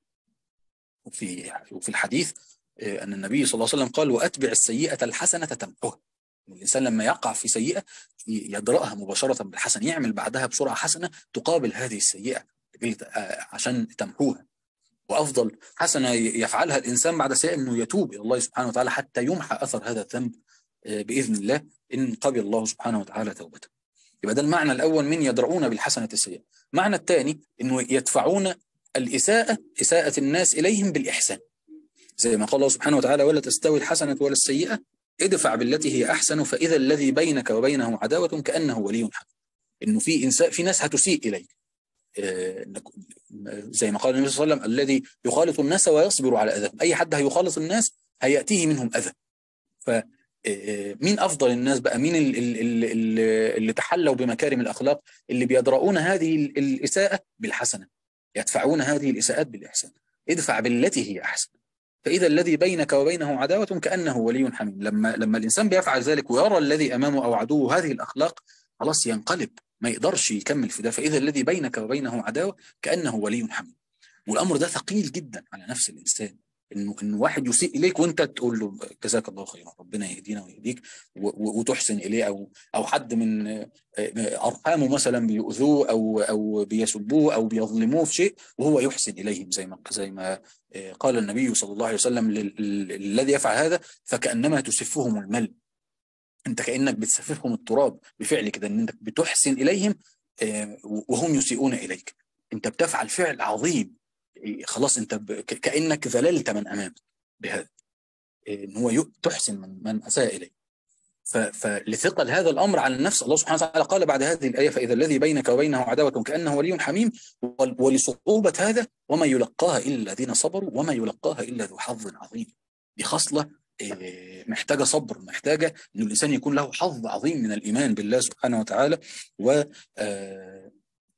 وفي وفي الحديث آه، أن النبي صلى الله عليه وسلم قال وأتبع السيئة الحسنة تمحوها الإنسان لما يقع في سيئة ي- يدرأها مباشرة بالحسن يعمل بعدها بسرعة حسنة تقابل هذه السيئة آه، عشان تمحوها وأفضل حسنة ي- يفعلها الإنسان بعد سيئة أنه يتوب إلى الله سبحانه وتعالى حتى يمحى أثر هذا الذنب آه، بإذن الله إن قبل الله سبحانه وتعالى توبته يبقى ده المعنى الأول من يدرؤون بالحسنة السيئة المعنى الثاني أنه يدفعون الإساءة إساءة الناس إليهم بالإحسان زي ما قال الله سبحانه وتعالى ولا تستوي الحسنة ولا السيئة ادفع بالتي هي أحسن فإذا الذي بينك وبينه عداوة كأنه ولي حميم إنه في إنسان في ناس هتسيء إليك آه، إنك- زي ما قال النبي صلى الله عليه وسلم الذي يخالط الناس ويصبر على أذاهم أي حد هيخالط الناس هيأتيه منهم أذى ف آه، مين أفضل الناس بقى مين ال- ال- ال- ال- اللي تحلوا بمكارم الأخلاق اللي بيدرؤون هذه ال- الإساءة بالحسنة يدفعون هذه الإساءات بالإحسان ادفع بالتي هي أحسن فإذا الذي بينك وبينه عداوة كأنه ولي حميم لما لما الإنسان بيفعل ذلك ويرى الذي أمامه أو عدوه هذه الأخلاق خلاص ينقلب ما يقدرش يكمل في ده فإذا الذي بينك وبينه عداوة كأنه ولي حميم والأمر ده ثقيل جدا على نفس الإنسان انه انه واحد يسيء اليك وانت تقول له جزاك الله خيرا ربنا يهدينا ويهديك و- و- وتحسن اليه او او حد من آه، آه، ارحامه مثلا بيؤذوه او او بيسبوه او بيظلموه في شيء وهو يحسن اليهم زي ما زي ما آه، قال النبي صلى الله عليه وسلم لل- لل- الذي يفعل هذا فكانما تسفهم المل انت كانك بتسففهم التراب بفعل كده ان انت بتحسن اليهم آه، وهم يسيئون اليك انت بتفعل فعل عظيم إيه، خلاص انت ب... ك- كانك ذللت من امامك بهذا إيه، ان هو ي- تحسن من من اساء اليه ف... فلثقل هذا الامر على النفس الله سبحانه وتعالى قال بعد هذه الايه فاذا الذي بينك وبينه عداوه كانه ولي حميم ول- ولصعوبه هذا وما يلقاها الا الذين صبروا وما يلقاها الا ذو حظ عظيم دي خصله إيه، محتاجه صبر محتاجه ان الانسان يكون له حظ عظيم من الايمان بالله سبحانه وتعالى و آه،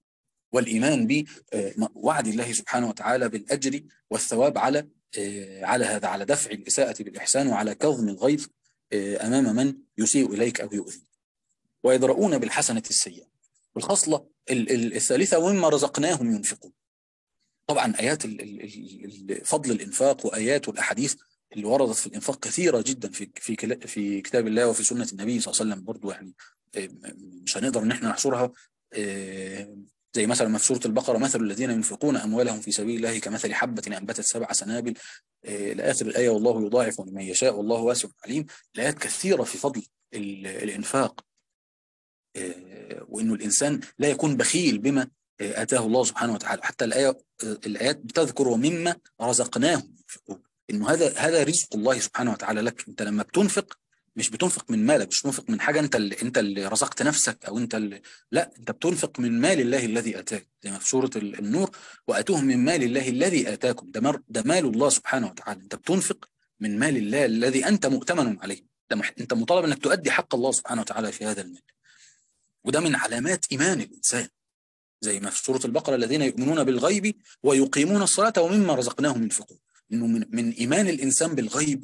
والايمان بوعد الله سبحانه وتعالى بالاجر والثواب على آه، على هذا على دفع الاساءه بالاحسان وعلى كظم الغيظ آه، امام من يسيء اليك او يؤذيك ويدرؤون بالحسنه السيئه والخصله ال- ال- الثالثه ومما رزقناهم ينفقون طبعا ايات ال- ال- ال- ال- فضل الانفاق وايات والاحاديث اللي وردت في الانفاق كثيره جدا في في كلا- في كتاب الله وفي سنه النبي صلى الله عليه وسلم برضو يعني آه، مش هنقدر ان احنا نحصرها آه، زي مثلا ما في سوره البقره مثل الذين ينفقون اموالهم في سبيل الله كمثل حبه انبتت سبع سنابل آه، الى اخر الايه والله يضاعف لمن يشاء والله واسع عليم الايات كثيره في فضل ال- الانفاق آه، وانه الانسان لا يكون بخيل بما آه، اتاه الله سبحانه وتعالى حتى الايه آه، الايات بتذكر ومما رزقناهم ينفقون انه هذا هذا رزق الله سبحانه وتعالى لك انت لما بتنفق مش بتنفق من مالك مش بتنفق من حاجه انت اللي انت اللي رزقت نفسك او انت اللي لا انت بتنفق من مال الله الذي اتاك زي ما في سوره ال- النور واتوهم من مال الله الذي اتاكم ده مر- ده مال الله سبحانه وتعالى انت بتنفق من مال الله الذي انت مؤتمن عليه ده مح- انت مطالب انك تؤدي حق الله سبحانه وتعالى في هذا المال وده من علامات ايمان الانسان زي ما في سوره البقره الذين يؤمنون بالغيب ويقيمون الصلاه ومما رزقناهم ينفقون انه من من ايمان الانسان بالغيب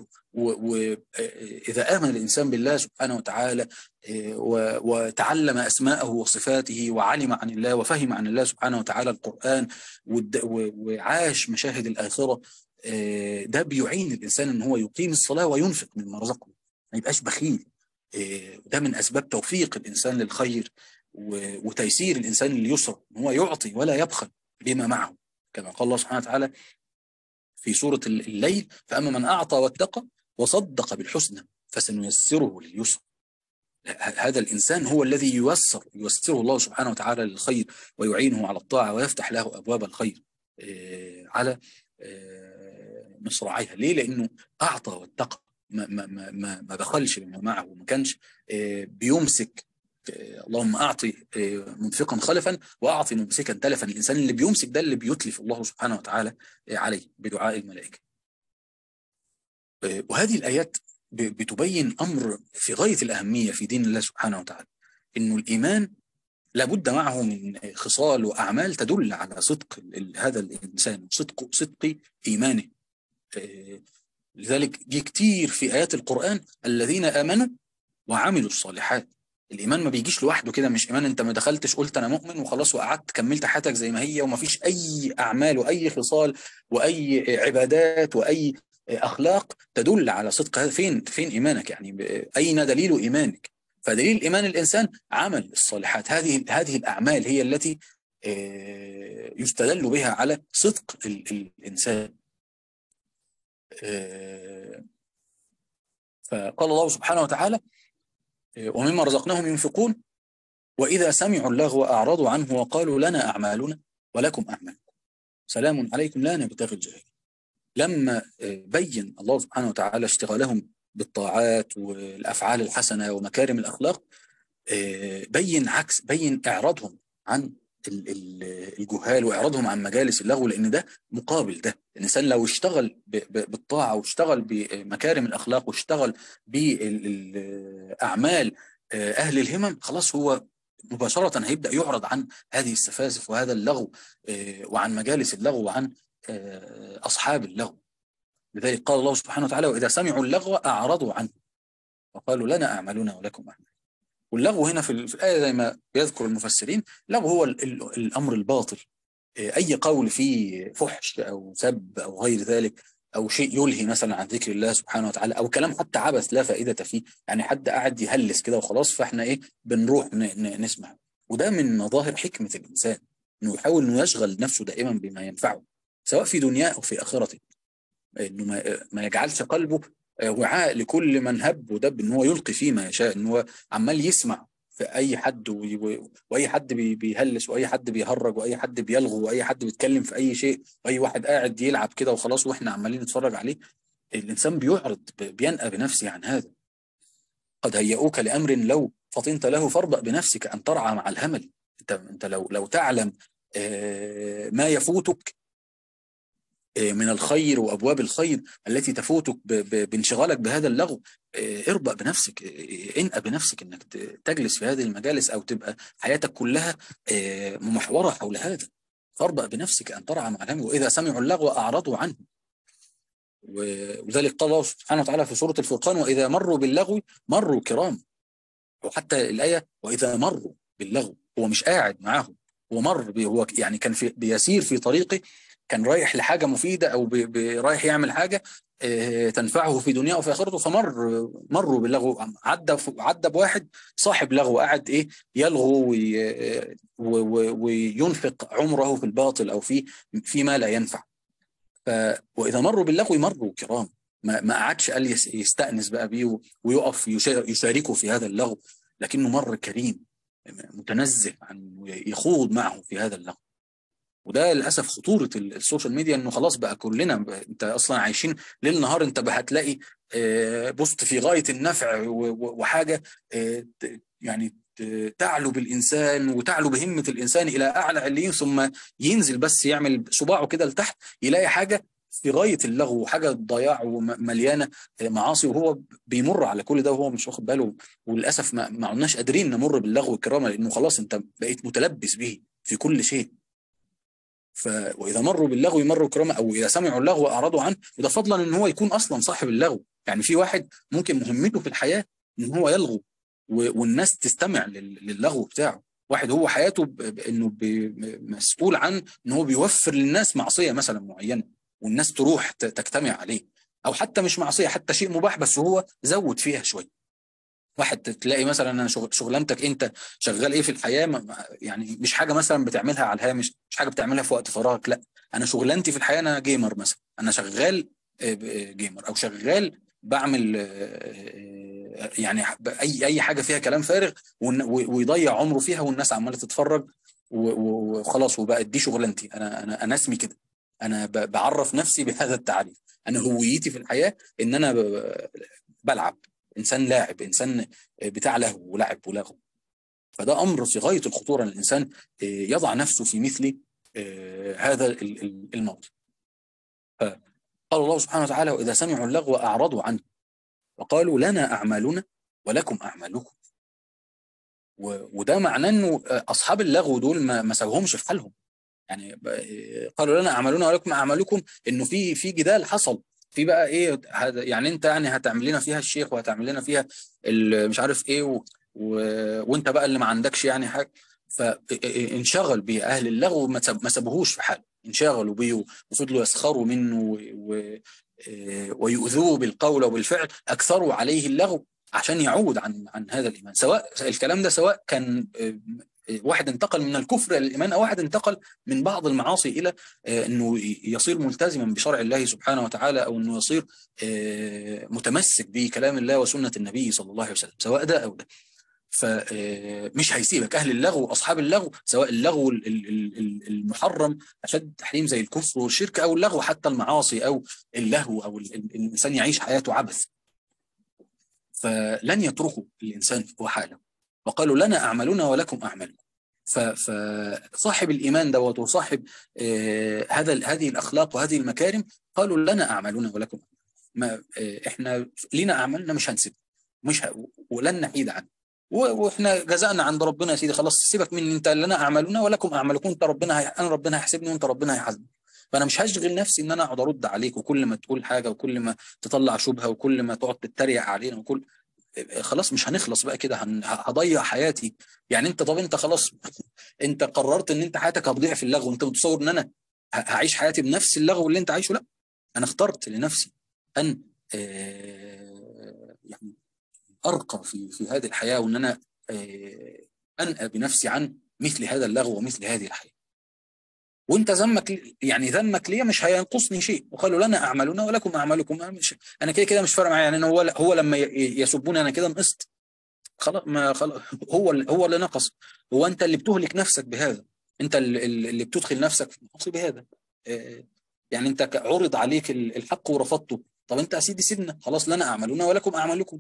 واذا امن الانسان بالله سبحانه وتعالى آه، و- وتعلم اسماءه وصفاته وعلم عن الله وفهم عن الله سبحانه وتعالى القران والد- و- وعاش مشاهد الاخره ده بيعين الانسان ان هو يقيم الصلاه وينفق مما رزقه ما يبقاش بخيل ده من اسباب توفيق الانسان للخير وتيسير الانسان لليسر ان هو يعطي ولا يبخل بما معه كما قال الله سبحانه وتعالى في سوره الليل فاما من اعطى واتقى وصدق بالحسنى فسنيسره لليسر هذا الإنسان هو الذي ييسر ييسره الله سبحانه وتعالى للخير ويعينه على الطاعة ويفتح له أبواب الخير على مصراعيها ليه؟ لأنه أعطى واتقى ما, ما, ما, ما بخلش بما معه وما كانش بيمسك اللهم أعطي منفقا خلفا وأعطي ممسكا تلفا الإنسان اللي بيمسك ده اللي بيتلف الله سبحانه وتعالى عليه بدعاء الملائكة وهذه الآيات بتبين امر في غايه الاهميه في دين الله سبحانه وتعالى انه الايمان لابد معه من خصال واعمال تدل على صدق هذا الانسان صدق صدق ايمانه لذلك جه كتير في ايات القران الذين امنوا وعملوا الصالحات الايمان ما بيجيش لوحده كده مش ايمان انت ما دخلتش قلت انا مؤمن وخلاص وقعدت كملت حياتك زي ما هي وما فيش اي اعمال واي خصال واي عبادات واي اخلاق تدل على صدق هذا فين فين ايمانك يعني اين دليل ايمانك فدليل ايمان الانسان عمل الصالحات هذه هذه الاعمال هي التي يستدل بها على صدق الانسان فقال الله سبحانه وتعالى ومما رزقناهم ينفقون واذا سمعوا اللغو اعرضوا عنه وقالوا لنا اعمالنا ولكم اعمالكم سلام عليكم لا نبتغي الجاهلين لما بين الله سبحانه وتعالى اشتغالهم بالطاعات والافعال الحسنه ومكارم الاخلاق بين عكس بين اعراضهم عن الجهال واعراضهم عن مجالس اللغو لان ده مقابل ده الانسان لو اشتغل بالطاعه واشتغل بمكارم الاخلاق واشتغل باعمال اهل الهمم خلاص هو مباشره هيبدا يعرض عن هذه السفاسف وهذا اللغو وعن مجالس اللغو وعن أصحاب اللغو لذلك قال الله سبحانه وتعالى وإذا سمعوا اللغو أعرضوا عنه وقالوا لنا أعمالنا ولكم أعمال واللغو هنا في الآية زي ما يذكر المفسرين لغو هو الأمر الباطل أي قول فيه فحش أو سب أو غير ذلك أو شيء يلهي مثلا عن ذكر الله سبحانه وتعالى أو كلام حتى عبث لا فائدة فيه يعني حد قاعد يهلس كده وخلاص فإحنا إيه بنروح نسمع وده من مظاهر حكمة الإنسان إنه يحاول إنه يشغل نفسه دائما بما ينفعه سواء في دنياه او في اخرته انه ما, ما يجعلش قلبه وعاء لكل من هب ودب ان هو يلقي فيه ما يشاء ان هو عمال يسمع في اي حد واي حد بيهلس واي حد بيهرج واي حد بيلغو واي حد بيتكلم في اي شيء واي واحد قاعد يلعب كده وخلاص واحنا عمالين نتفرج عليه الانسان بيعرض بينأى بنفسه عن هذا قد هيئوك لامر لو فطنت له فاربأ بنفسك ان ترعى مع الهمل انت انت لو لو تعلم ما يفوتك من الخير وابواب الخير التي تفوتك بانشغالك بهذا اللغو اربأ بنفسك انأى بنفسك انك تجلس في هذه المجالس او تبقى حياتك كلها ممحوره حول هذا فاربأ بنفسك ان ترعى مع الهم واذا سمعوا اللغو اعرضوا عنه ولذلك قال الله سبحانه وتعالى في سوره الفرقان واذا مروا باللغو مروا كرام وحتى الايه واذا مروا باللغو هو مش قاعد معاهم هو مر هو يعني كان في بيسير في طريقه كان رايح لحاجه مفيده او بي بي رايح يعمل حاجه اه تنفعه في دنياه وفي اخرته فمر مروا باللغو عدى عدى بواحد صاحب لغو قاعد ايه يلغو وي وينفق عمره في الباطل او في فيما لا ينفع ف واذا مروا باللغو مروا كرام ما ما قعدش قال يستانس بقى بيه ويقف يشاركه في هذا اللغو لكنه مر كريم متنزه عن يخوض معه في هذا اللغو وده للاسف خطوره السوشيال ميديا انه خلاص بقى كلنا انت اصلا عايشين ليل نهار انت هتلاقي بوست في غايه النفع وحاجه يعني تعلو بالانسان وتعلو بهمه الانسان الى اعلى عليين ثم ينزل بس يعمل صباعه كده لتحت يلاقي حاجه في غايه اللغو وحاجه ضياع ومليانه معاصي وهو بيمر على كل ده وهو مش واخد باله وللاسف ما, ما عدناش قادرين نمر باللغو الكرامه لانه خلاص انت بقيت متلبس به في كل شيء ف واذا مروا باللغو مروا كرامه او اذا سمعوا اللغو اعرضوا عنه وده فضلا ان هو يكون اصلا صاحب اللغو يعني في واحد ممكن مهمته في الحياه ان هو يلغو والناس تستمع للغو بتاعه واحد هو حياته انه مسؤول عن ان هو بيوفر للناس معصيه مثلا معينه والناس تروح ت- تجتمع عليه او حتى مش معصيه حتى شيء مباح بس هو زود فيها شويه واحد تلاقي مثلا انا شغل شغلانتك انت شغال ايه في الحياه ما- ما- يعني مش حاجه مثلا بتعملها على الهامش مش حاجه بتعملها في وقت فراغك لا انا شغلانتي في الحياه انا جيمر مثلا انا شغال آه، ب- آه، جيمر او شغال بعمل آه، آه، يعني ب- اي اي حاجه فيها كلام فارغ ون- و- ويضيع عمره فيها والناس عماله تتفرج و- و- وخلاص وبقت دي شغلانتي انا انا انا اسمي كده انا ب- بعرف نفسي بهذا التعريف انا هويتي في الحياه ان انا ب- بلعب انسان لاعب انسان بتاع لهو ولعب ولغو فده امر في غايه الخطوره ان الانسان آه، يضع نفسه في مثل آه، هذا ال- ال- الموضع فقال الله سبحانه وتعالى واذا سمعوا اللغو اعرضوا عنه وقالوا لنا اعمالنا ولكم اعمالكم و- وده معناه انه آه، اصحاب اللغو دول ما ما سابوهمش في حالهم يعني ب- آه، قالوا لنا اعمالنا ولكم اعمالكم انه في في جدال حصل في بقى ايه هذا يعني انت يعني هتعمل لنا فيها الشيخ وهتعمل لنا فيها ال- مش عارف ايه و و وانت بقى اللي ما عندكش يعني حاجه فانشغل بيه اهل اللغو ما ساب- ما سابوهوش في حاله انشغلوا بيه وفضلوا يسخروا منه و- و- آه، ويؤذوه بالقول وبالفعل اكثروا عليه اللغو عشان يعود عن عن هذا الايمان سواء الكلام ده سواء كان آه، واحد انتقل من الكفر الى الايمان او واحد انتقل من بعض المعاصي الى آه، انه يصير ملتزما بشرع الله سبحانه وتعالى او انه يصير آه، متمسك بكلام الله وسنه النبي صلى الله عليه وسلم سواء ده او ده فمش هيسيبك اهل اللغو واصحاب اللغو سواء اللغو ال- ال- ال- ال- المحرم اشد تحريم زي الكفر والشرك او اللغو حتى المعاصي او اللهو او ال- ال- الانسان يعيش حياته عبث فلن يتركوا الانسان وحاله وقالوا لنا اعمالنا ولكم اعمالكم ف- فصاحب الايمان دوت وصاحب آه، هذا ال- هذه الاخلاق وهذه المكارم قالوا لنا اعمالنا ولكم ما آه، احنا لينا اعمالنا مش هنسيبها مش ه... ولن نحيد عنه و- واحنا جزاءنا عند ربنا يا سيدي خلاص سيبك مني انت لنا اعمالنا ولكم اعمالكم انت ربنا هي... انا ربنا هيحاسبني وانت ربنا هيحاسبني فانا مش هشغل نفسي ان انا اقعد ارد عليك وكل ما تقول حاجه وكل ما تطلع شبهه وكل ما تقعد تتريق علينا وكل خلاص مش هنخلص بقى كده هن... هضيع حياتي يعني انت طب انت خلاص انت قررت ان انت حياتك هتضيع في اللغو انت متصور ان انا ه- هعيش حياتي بنفس اللغو اللي انت عايشه لا انا اخترت لنفسي ان آه، يعني ارقى في في هذه الحياه وان انا آه، انأى بنفسي عن مثل هذا اللغو ومثل هذه الحياه وانت ذمك يعني ذمك ليا مش هينقصني شيء وقالوا لنا اعمالنا ولكم اعمالكم أنا مش انا كده كده مش فارق معايا يعني أنا هو هو لما ي- يسبوني انا كده نقصت خلاص ما خلاص هو اللي- هو اللي نقص هو انت اللي بتهلك نفسك بهذا انت اللي, اللي بتدخل نفسك في المعاصي بهذا آه، يعني انت ك- عرض عليك ال- الحق ورفضته طب انت يا سيدي سيبنا خلاص لنا اعمالنا ولكم اعمالكم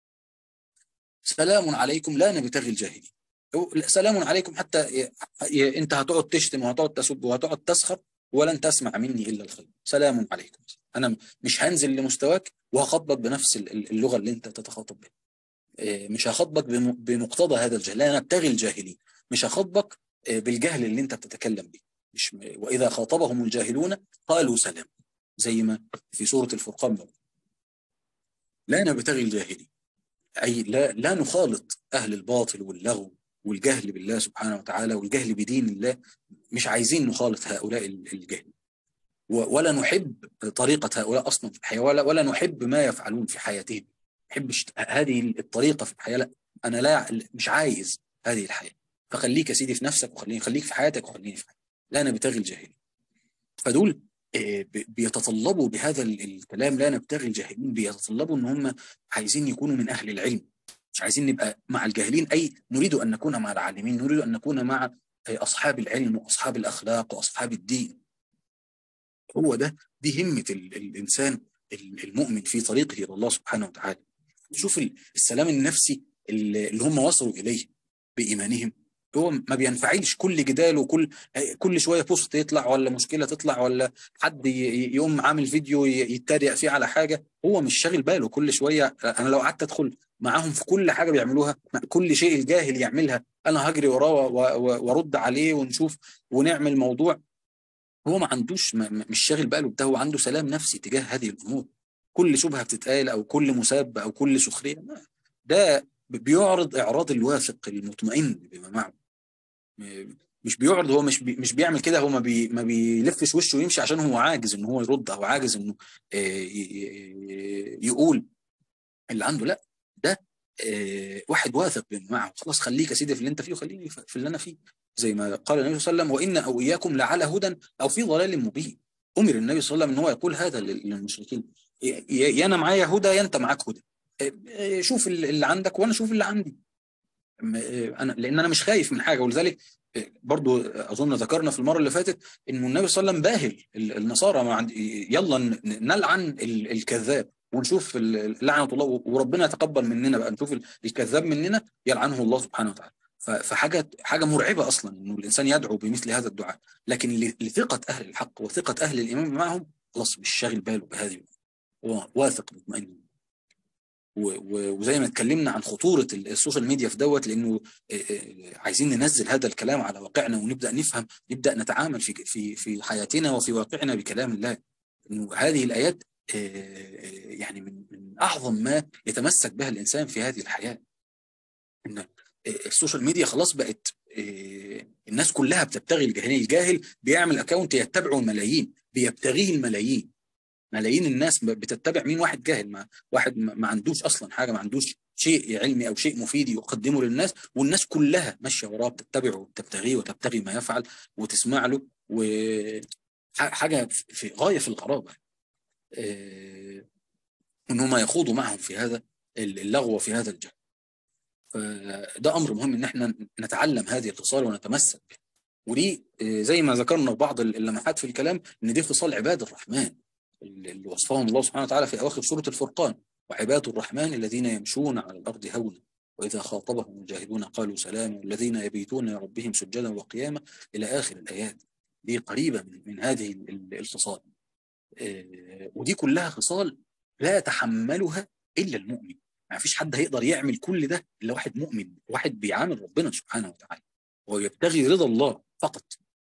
سلام عليكم لا نبتغي الجاهلين هو- سلام عليكم حتى ي- ي- انت هتقعد تشتم وهتقعد تسب وهتقعد تسخر ولن تسمع مني الا الخير سلام عليكم انا مش هنزل لمستواك وهخاطبك بنفس ال- ال- اللغه اللي انت تتخاطب بها إيه، مش هخاطبك بم- بمقتضى هذا الجهل لا نبتغي الجاهلين مش هخاطبك إيه، بالجهل اللي انت بتتكلم به مش واذا خاطبهم الجاهلون قالوا سلام زي ما في سوره الفرقان بقى. لا نبتغي الجاهلين اي لا لا نخالط اهل الباطل واللغو والجهل بالله سبحانه وتعالى والجهل بدين الله مش عايزين نخالط هؤلاء ال- الجهل و- ولا نحب طريقة هؤلاء أصلا في الحياة ولا, ولا نحب ما يفعلون في حياتهم ما نحبش هذه الطريقة في الحياة لا أنا لا مش عايز هذه الحياة فخليك يا سيدي في نفسك وخليني خليك في حياتك وخليني في حياتك لا أنا بتغي الجاهلين فدول آه، ب- بيتطلبوا بهذا ال- الكلام لا نبتغي الجاهلين بيتطلبوا ان هم عايزين يكونوا من اهل العلم مش عايزين نبقى مع الجاهلين اي نريد ان نكون مع العالمين نريد ان نكون مع آه، اصحاب العلم واصحاب الاخلاق واصحاب الدين هو ده دي همه ال- الانسان ال- المؤمن في طريقه الى الله سبحانه وتعالى شوف ال- السلام النفسي اللي اللي هم وصلوا اليه بايمانهم هو ما بينفعلش كل جدال وكل كل شويه بوست يطلع ولا مشكله تطلع ولا حد ي- ي- يقوم عامل فيديو ي- يتريق فيه على حاجه هو مش شاغل باله كل شويه انا لو قعدت ادخل معاهم في كل حاجه بيعملوها كل شيء الجاهل يعملها انا هجري وراه و- و- وارد عليه ونشوف ونعمل موضوع هو ما عندوش ما ما- مش شاغل باله بده هو عنده سلام نفسي تجاه هذه الامور كل شبهه بتتقال او كل مسابه او كل سخريه ما- ده بيعرض اعراض الواثق المطمئن بما معه مش بيعرض هو مش بي مش بيعمل كده هو ما بي ما بيلفش وشه ويمشي عشان هو عاجز ان هو يرد او عاجز انه يقول اللي عنده لا ده واحد واثق بانه معه خلاص خليك يا سيدي في اللي انت فيه وخليني في اللي انا فيه زي ما قال النبي صلى الله عليه وسلم وان او اياكم لعلى هدى او في ضلال مبين امر النبي صلى الله عليه وسلم ان هو يقول هذا للمشركين يا انا معايا هدى يا انت معاك هدى شوف اللي عندك وانا اشوف اللي عندي انا لان انا مش خايف من حاجه ولذلك برضو اظن ذكرنا في المره اللي فاتت انه النبي صلى الله عليه وسلم باهل النصارى ما عند يلا نلعن الكذاب ونشوف لعنه الله وربنا يتقبل مننا بقى نشوف الكذاب مننا يلعنه الله سبحانه وتعالى فحاجه حاجه مرعبه اصلا انه الانسان يدعو بمثل هذا الدعاء لكن لثقه اهل الحق وثقه اهل الايمان معهم خلاص مش شاغل باله بهذه هو واثق مطمئن وزي ما اتكلمنا عن خطوره السوشيال ميديا في دوت لانه عايزين ننزل هذا الكلام على واقعنا ونبدا نفهم نبدا نتعامل في في في حياتنا وفي واقعنا بكلام الله انه هذه الايات يعني من من اعظم ما يتمسك بها الانسان في هذه الحياه ان السوشيال ميديا خلاص بقت الناس كلها بتبتغي الجاهليه الجاهل بيعمل اكونت يتبعه الملايين بيبتغيه الملايين ملايين الناس بتتبع مين واحد جاهل ما واحد ما عندوش اصلا حاجه ما عندوش شيء علمي او شيء مفيد يقدمه للناس والناس كلها ماشيه وراه بتتبعه وتبتغيه وتبتغي ما يفعل وتسمع له وحاجه في غايه في الغرابه ان هم يخوضوا معهم في هذا اللغو وفي هذا الجهل فده امر مهم ان احنا نتعلم هذه الخصال ونتمسك بها ودي زي ما ذكرنا في بعض اللمحات في الكلام ان دي خصال عباد الرحمن اللي وصفهم الله سبحانه وتعالى في اواخر سوره الفرقان وعباد الرحمن الذين يمشون على الارض هونا واذا خاطبهم الجاهلون قالوا سلاما والذين يبيتون لربهم سجدا وقياما الى اخر الايات دي قريبه من, من هذه الخصال ودي كلها خصال لا يتحملها الا المؤمن ما فيش حد هيقدر يعمل كل ده الا واحد مؤمن واحد بيعامل ربنا سبحانه وتعالى ويبتغي رضا الله فقط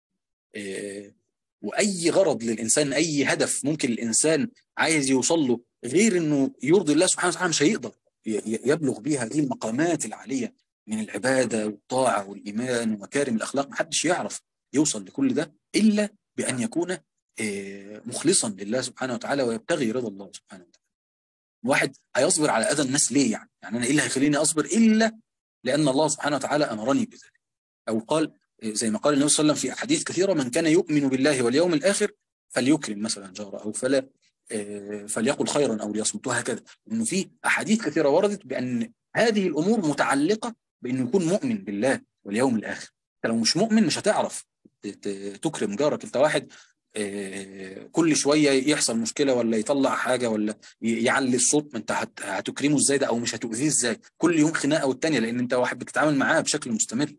واي غرض للانسان اي هدف ممكن الانسان عايز يوصل له غير انه يرضي الله سبحانه وتعالى مش هيقدر يبلغ بها هذه المقامات العاليه من العباده والطاعه والايمان ومكارم الاخلاق محدش يعرف يوصل لكل ده الا بان يكون مخلصا لله سبحانه وتعالى ويبتغي رضا الله سبحانه وتعالى واحد هيصبر على اذى الناس ليه يعني يعني انا ايه اللي هيخليني اصبر الا لان الله سبحانه وتعالى امرني بذلك او قال زي ما قال النبي صلى الله عليه وسلم في احاديث كثيره من كان يؤمن بالله واليوم الاخر فليكرم مثلا جاره او فلا فليقل خيرا او ليصمت وهكذا انه في احاديث كثيره وردت بان هذه الامور متعلقه بانه يكون مؤمن بالله واليوم الاخر انت لو مش مؤمن مش هتعرف تكرم جارك انت واحد كل شويه يحصل مشكله ولا يطلع حاجه ولا يعلي الصوت ما انت هتكرمه ازاي ده او مش هتؤذيه ازاي كل يوم خناقه والتانيه لان انت واحد بتتعامل معاه بشكل مستمر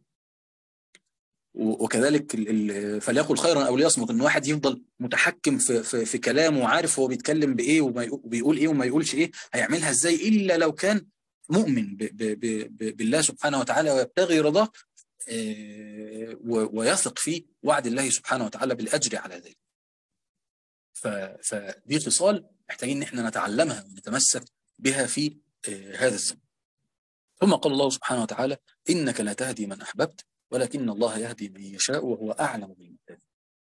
وكذلك فليقل خيرا او ليصمت ان واحد يفضل متحكم في في, في كلامه وعارف هو بيتكلم بايه وبيقول ايه وما يقولش ايه هيعملها ازاي الا لو كان مؤمن ب ب ب بالله سبحانه وتعالى ويبتغي رضاه ويثق في وعد الله سبحانه وتعالى بالاجر على ذلك. فدي خصال محتاجين ان احنا نتعلمها ونتمسك بها في هذا الزمن. ثم قال الله سبحانه وتعالى انك لا تهدي من احببت ولكن الله يهدي من يشاء وهو اعلم بالمهتدين.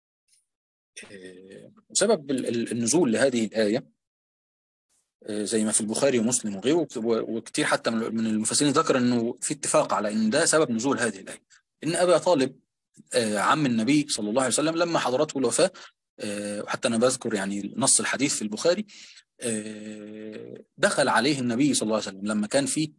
وسبب النزول لهذه الايه زي ما في البخاري ومسلم وغيره وكتير حتى من المفسرين ذكر انه في اتفاق على ان ده سبب نزول هذه الايه ان ابا طالب عم النبي صلى الله عليه وسلم لما حضرته الوفاه وحتى انا بذكر يعني نص الحديث في البخاري دخل عليه النبي صلى الله عليه وسلم لما كان في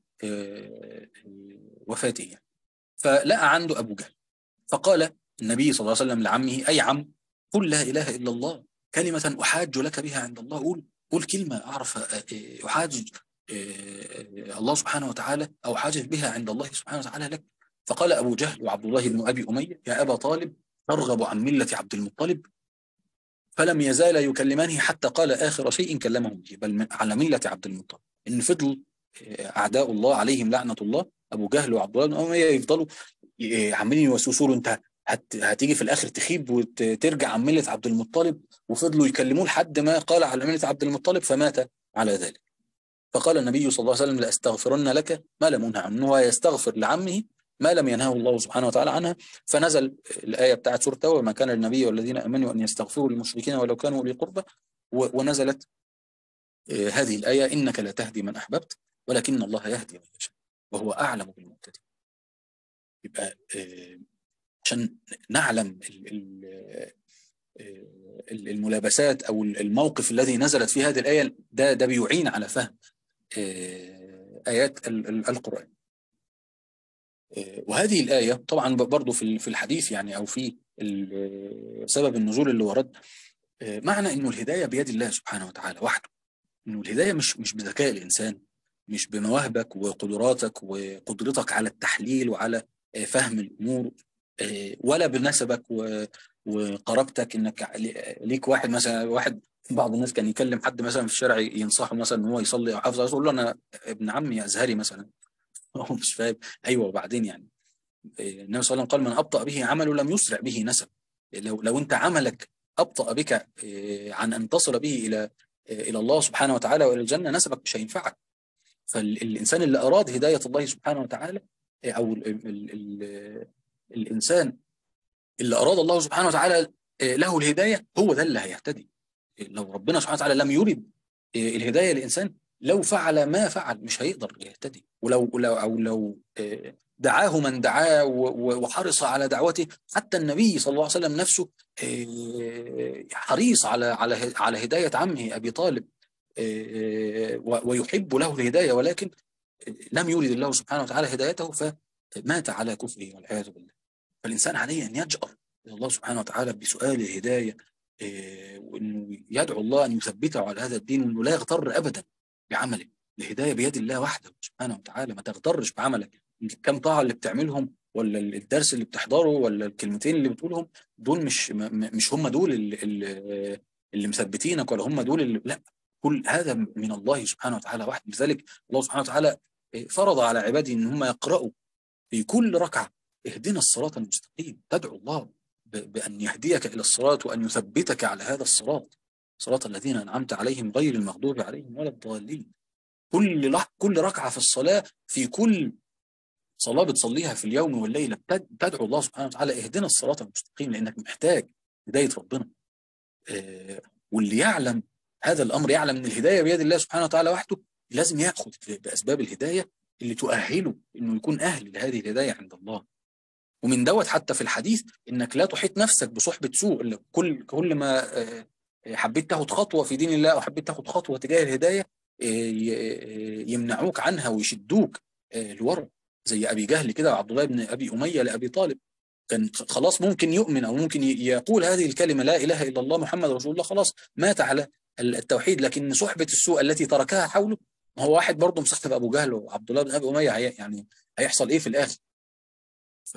وفاته يعني فلقى عنده ابو جهل فقال النبي صلى الله عليه وسلم لعمه اي عم قل لا اله الا الله كلمه احاج لك بها عند الله قول قول كلمة أعرف أحاجج الله سبحانه وتعالى أو حاجج بها عند الله سبحانه وتعالى لك فقال أبو جهل وعبد الله بن أبي أمية يا أبا طالب ترغب عن ملة عبد المطلب فلم يزال يكلمانه حتى قال آخر شيء كلمه به بل على ملة عبد المطلب إن فضل أعداء الله عليهم لعنة الله أبو جهل وعبد الله بن أمية يفضلوا عمالين يوسوسوا له أنت هتيجي في الاخر تخيب وترجع عن مله عبد المطلب وفضلوا يكلموه لحد ما قال على مله عبد المطلب فمات على ذلك. فقال النبي صلى الله عليه وسلم لاستغفرن لك ما لم انه عنه هو يستغفر لعمه ما لم ينهه الله سبحانه وتعالى عنها فنزل الآية بتاعت سورة التوبة ما كان للنبي والذين آمنوا أن يستغفروا للمشركين ولو كانوا أولي قربى ونزلت هذه الآية إنك لا تهدي من أحببت ولكن الله يهدي من يشاء وهو أعلم بالمهتدين يبقى عشان نعلم الملابسات أو الموقف الذي نزلت في هذه الآية ده ده بيعين على فهم آيات القرآن وهذه الآية طبعا برضو في في الحديث يعني أو في سبب النزول اللي ورد معنى إنه الهداية بيد الله سبحانه وتعالى وحده إنه الهداية مش مش بذكاء الإنسان مش بمواهبك وقدراتك وقدرتك على التحليل وعلى فهم الأمور ولا بنسبك وقرابتك انك ليك واحد مثلا واحد بعض الناس كان يكلم حد مثلا في الشارع ينصحه مثلا ان هو يصلي او حافظ يقول له انا ابن عمي ازهري مثلا هو مش فاهم ايوه وبعدين يعني النبي صلى الله عليه وسلم قال من ابطا به عمله لم يسرع به نسب لو لو انت عملك ابطا بك عن ان تصل به الى الى الله سبحانه وتعالى والى الجنه نسبك مش هينفعك فالانسان اللي اراد هدايه الله سبحانه وتعالى او ال ال ال الانسان اللي اراد الله سبحانه وتعالى له الهدايه هو ده اللي هيهتدي لو ربنا سبحانه وتعالى لم يرد الهدايه للانسان لو فعل ما فعل مش هيقدر يهتدي ولو لو او لو دعاه من دعاه وحرص على دعوته حتى النبي صلى الله عليه وسلم نفسه حريص على على على هدايه عمه ابي طالب ويحب له الهدايه ولكن لم يرد الله سبحانه وتعالى هدايته فمات على كفره والعياذ بالله فالإنسان عليه أن يجأر إلى الله سبحانه وتعالى بسؤال الهداية وأنه يدعو الله أن يثبته على هذا الدين وأنه لا يغتر أبدا بعمله الهداية بيد الله وحده سبحانه وتعالى ما تغترش بعملك كم طاعة اللي بتعملهم ولا الدرس اللي بتحضره ولا الكلمتين اللي بتقولهم دول مش مش هم دول اللي, اللي, اللي مثبتينك ولا هم دول اللي لا كل هذا من الله سبحانه وتعالى وحده لذلك الله سبحانه وتعالى فرض على عباده ان هم يقرأوا في كل ركعه اهدنا الصراط المستقيم تدعو الله بأن يهديك إلى الصراط وأن يثبتك على هذا الصراط صراط الذين أنعمت عليهم غير المغضوب عليهم ولا الضالين كل لح... كل ركعة في الصلاة في كل صلاة بتصليها في اليوم والليلة تدعو الله سبحانه وتعالى اهدنا الصراط المستقيم لأنك محتاج هداية ربنا آه واللي يعلم هذا الأمر يعلم أن الهداية بيد الله سبحانه وتعالى وحده لازم يأخذ بأسباب الهداية اللي تؤهله أنه يكون أهل لهذه الهداية عند الله ومن دوت حتى في الحديث انك لا تحيط نفسك بصحبه سوء كل كل ما حبيت تاخد خطوه في دين الله او حبيت تاخد خطوه تجاه الهدايه يمنعوك عنها ويشدوك لورا زي ابي جهل كده وعبد الله بن ابي اميه لابي طالب كان خلاص ممكن يؤمن او ممكن يقول هذه الكلمه لا اله الا الله محمد رسول الله خلاص مات على التوحيد لكن صحبه السوء التي تركها حوله هو واحد برضه مصاحب ابو جهل وعبد الله بن ابي اميه يعني هيحصل ايه في الاخر ف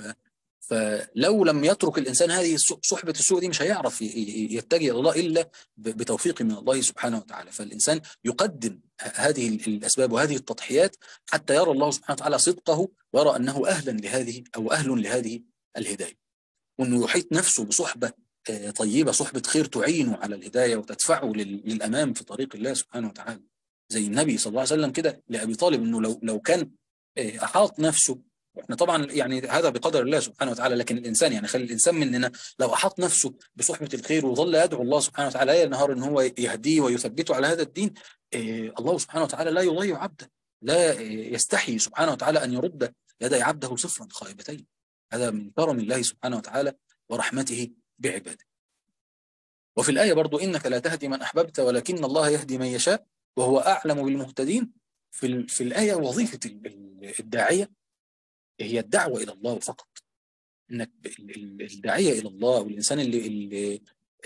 فلو لم يترك الانسان هذه صحبه السوء دي مش هيعرف يتجه الى الله الا بتوفيق من الله سبحانه وتعالى فالانسان يقدم هذه الاسباب وهذه التضحيات حتى يرى الله سبحانه وتعالى صدقه ويرى انه اهلا لهذه او اهل لهذه الهدايه وانه يحيط نفسه بصحبه طيبه صحبه خير تعينه على الهدايه وتدفعه للامام في طريق الله سبحانه وتعالى زي النبي صلى الله عليه وسلم كده لابي طالب انه لو لو كان احاط نفسه احنا طبعا يعني هذا بقدر الله سبحانه وتعالى لكن الانسان يعني خلي الانسان مننا لو احاط نفسه بصحبه الخير وظل يدعو الله سبحانه وتعالى ليل نهار ان هو يهديه ويثبته على هذا الدين إيه الله سبحانه وتعالى لا يضيع عبده لا يستحي سبحانه وتعالى ان يرد يدي عبده صفرا خائبتين هذا من كرم الله سبحانه وتعالى ورحمته بعباده وفي الآية برضو إنك لا تهدي من أحببت ولكن الله يهدي من يشاء وهو أعلم بالمهتدين في, في الآية وظيفة الداعية هي الدعوة إلى الله فقط إنك الداعية إلى الله والإنسان اللي, اللي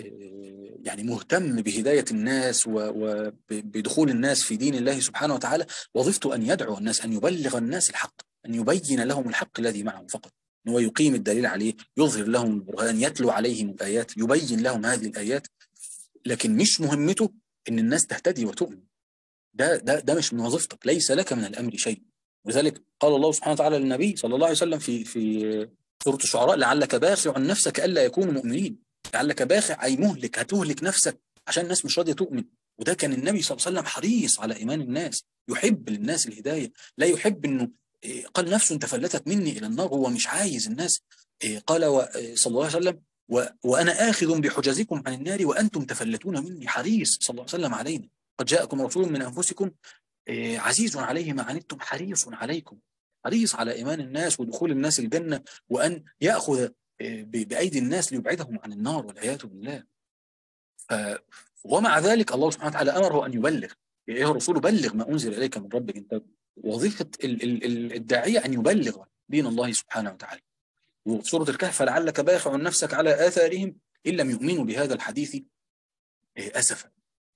يعني مهتم بهداية الناس وبدخول الناس في دين الله سبحانه وتعالى وظيفته أن يدعو الناس أن يبلغ الناس الحق أن يبين لهم الحق الذي معهم فقط أن هو يقيم الدليل عليه يظهر لهم البرهان يتلو عليهم الآيات يبين لهم هذه الآيات لكن مش مهمته أن الناس تهتدي وتؤمن ده, ده, ده مش من وظيفتك ليس لك من الأمر شيء ولذلك قال الله سبحانه وتعالى للنبي صلى الله عليه وسلم في في سورة الشعراء لعلك باخع نفسك ألا يكونوا مؤمنين لعلك باخع أي مهلك هتهلك نفسك عشان الناس مش راضية تؤمن وده كان النبي صلى الله عليه وسلم حريص على إيمان الناس يحب للناس الهداية لا يحب أنه قال نفس تفلتت مني إلى النار هو مش عايز الناس قال صلى الله عليه وسلم وأنا آخذ بحجزكم عن النار وأنتم تفلتون مني حريص صلى الله عليه وسلم علينا قد جاءكم رسول من أنفسكم عزيز عليه ما عنتم حريص عليكم حريص على إيمان الناس ودخول الناس الجنة وأن يأخذ بأيدي الناس ليبعدهم عن النار والعياذ بالله ومع ذلك الله سبحانه وتعالى أمره أن يبلغ يا رسول بلغ ما أنزل إليك من ربك أنت وظيفة الداعية أن يبلغ دين الله سبحانه وتعالى وفي سورة الكهف فلعلك باخع نفسك على آثارهم إن لم يؤمنوا بهذا الحديث أسفا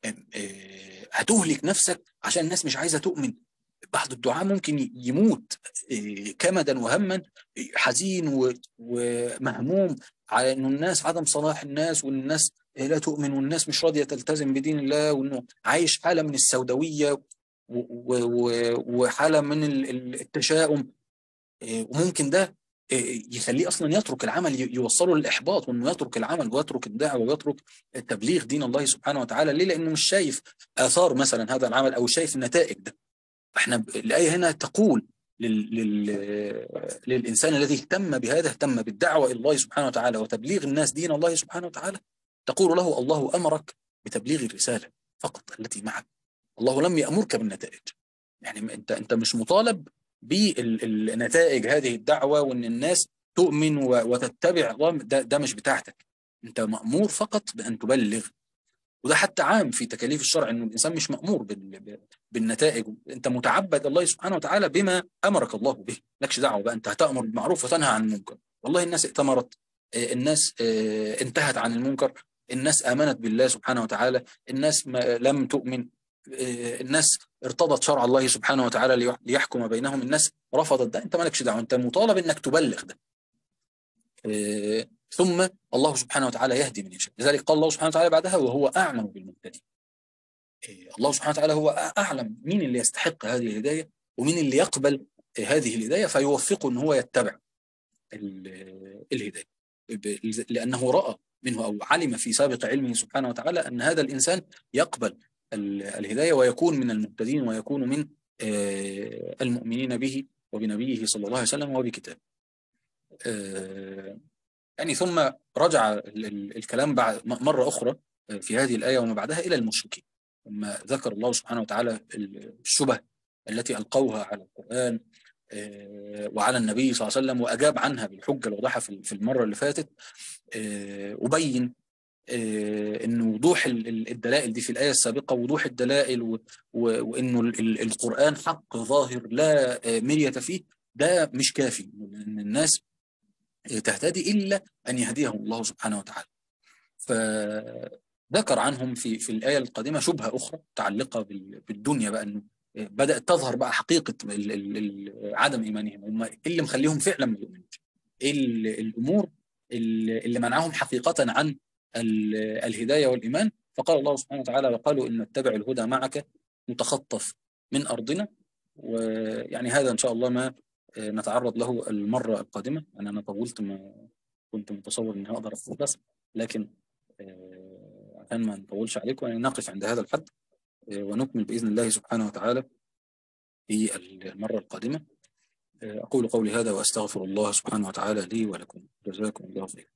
هتهلك نفسك عشان الناس مش عايزة تؤمن بعض الدعاء ممكن يموت كمدا وهما حزين ومهموم على انه الناس عدم صلاح الناس والناس لا تؤمن والناس مش راضيه تلتزم بدين الله وانه عايش حاله من السوداويه وحاله من التشاؤم وممكن ده يخليه اصلا يترك العمل يوصله للاحباط وانه يترك العمل ويترك الدعوه ويترك تبليغ دين الله سبحانه وتعالى ليه؟ لانه مش شايف اثار مثلا هذا العمل او شايف النتائج ده. احنا الايه هنا تقول لل... لل... للانسان الذي اهتم بهذا اهتم بالدعوه الى الله سبحانه وتعالى وتبليغ الناس دين الله سبحانه وتعالى تقول له الله امرك بتبليغ الرساله فقط التي معك. الله لم يامرك بالنتائج. يعني انت انت مش مطالب بالنتائج هذه الدعوه وان الناس تؤمن وتتبع ده, ده مش بتاعتك انت مامور فقط بان تبلغ وده حتى عام في تكاليف الشرع انه الانسان مش مامور بالنتائج انت متعبد الله سبحانه وتعالى بما امرك الله به لكش دعوه بقى انت هتامر بالمعروف وتنهى عن المنكر والله الناس ائتمرت الناس انتهت عن المنكر الناس امنت بالله سبحانه وتعالى الناس ما لم تؤمن الناس ارتضت شرع الله سبحانه وتعالى ليحكم بينهم الناس رفضت ده انت مالكش دعوه انت مطالب انك تبلغ ده ثم الله سبحانه وتعالى يهدي من يشاء لذلك قال الله سبحانه وتعالى بعدها وهو اعلم بالمهتدين الله سبحانه وتعالى هو اعلم مين اللي يستحق هذه الهدايه ومين اللي يقبل هذه الهدايه فيوفقه ان هو يتبع الهدايه لانه راى منه او علم في سابق علمه سبحانه وتعالى ان هذا الانسان يقبل الهداية ويكون من المهتدين ويكون من المؤمنين به وبنبيه صلى الله عليه وسلم وبكتابه يعني ثم رجع الكلام بعد مرة أخرى في هذه الآية وما بعدها إلى المشركين لما ذكر الله سبحانه وتعالى الشبه التي ألقوها على القرآن وعلى النبي صلى الله عليه وسلم وأجاب عنها بالحجة الواضحة في المرة اللي فاتت وبين ان وضوح الدلائل دي في الايه السابقه وضوح الدلائل وانه القران حق ظاهر لا مريه فيه ده مش كافي ان الناس تهتدي الا ان يهديهم الله سبحانه وتعالى. فذكر عنهم في في الايه القادمه شبهه اخرى متعلقه بالدنيا بقى انه بدات تظهر بقى حقيقه عدم ايمانهم هم اللي مخليهم فعلا ما يؤمنوش. ايه الامور اللي منعهم حقيقه عن الهدايه والايمان فقال الله سبحانه وتعالى وقالوا ان نتبع الهدى معك نتخطف من ارضنا ويعني هذا ان شاء الله ما نتعرض له المره القادمه انا انا طولت ما كنت متصور اني هقدر اخلص لكن عشان ما نطولش عليكم يعني نقف عند هذا الحد ونكمل باذن الله سبحانه وتعالى في المره القادمه اقول قولي هذا واستغفر الله سبحانه وتعالى لي ولكم جزاكم الله خيرا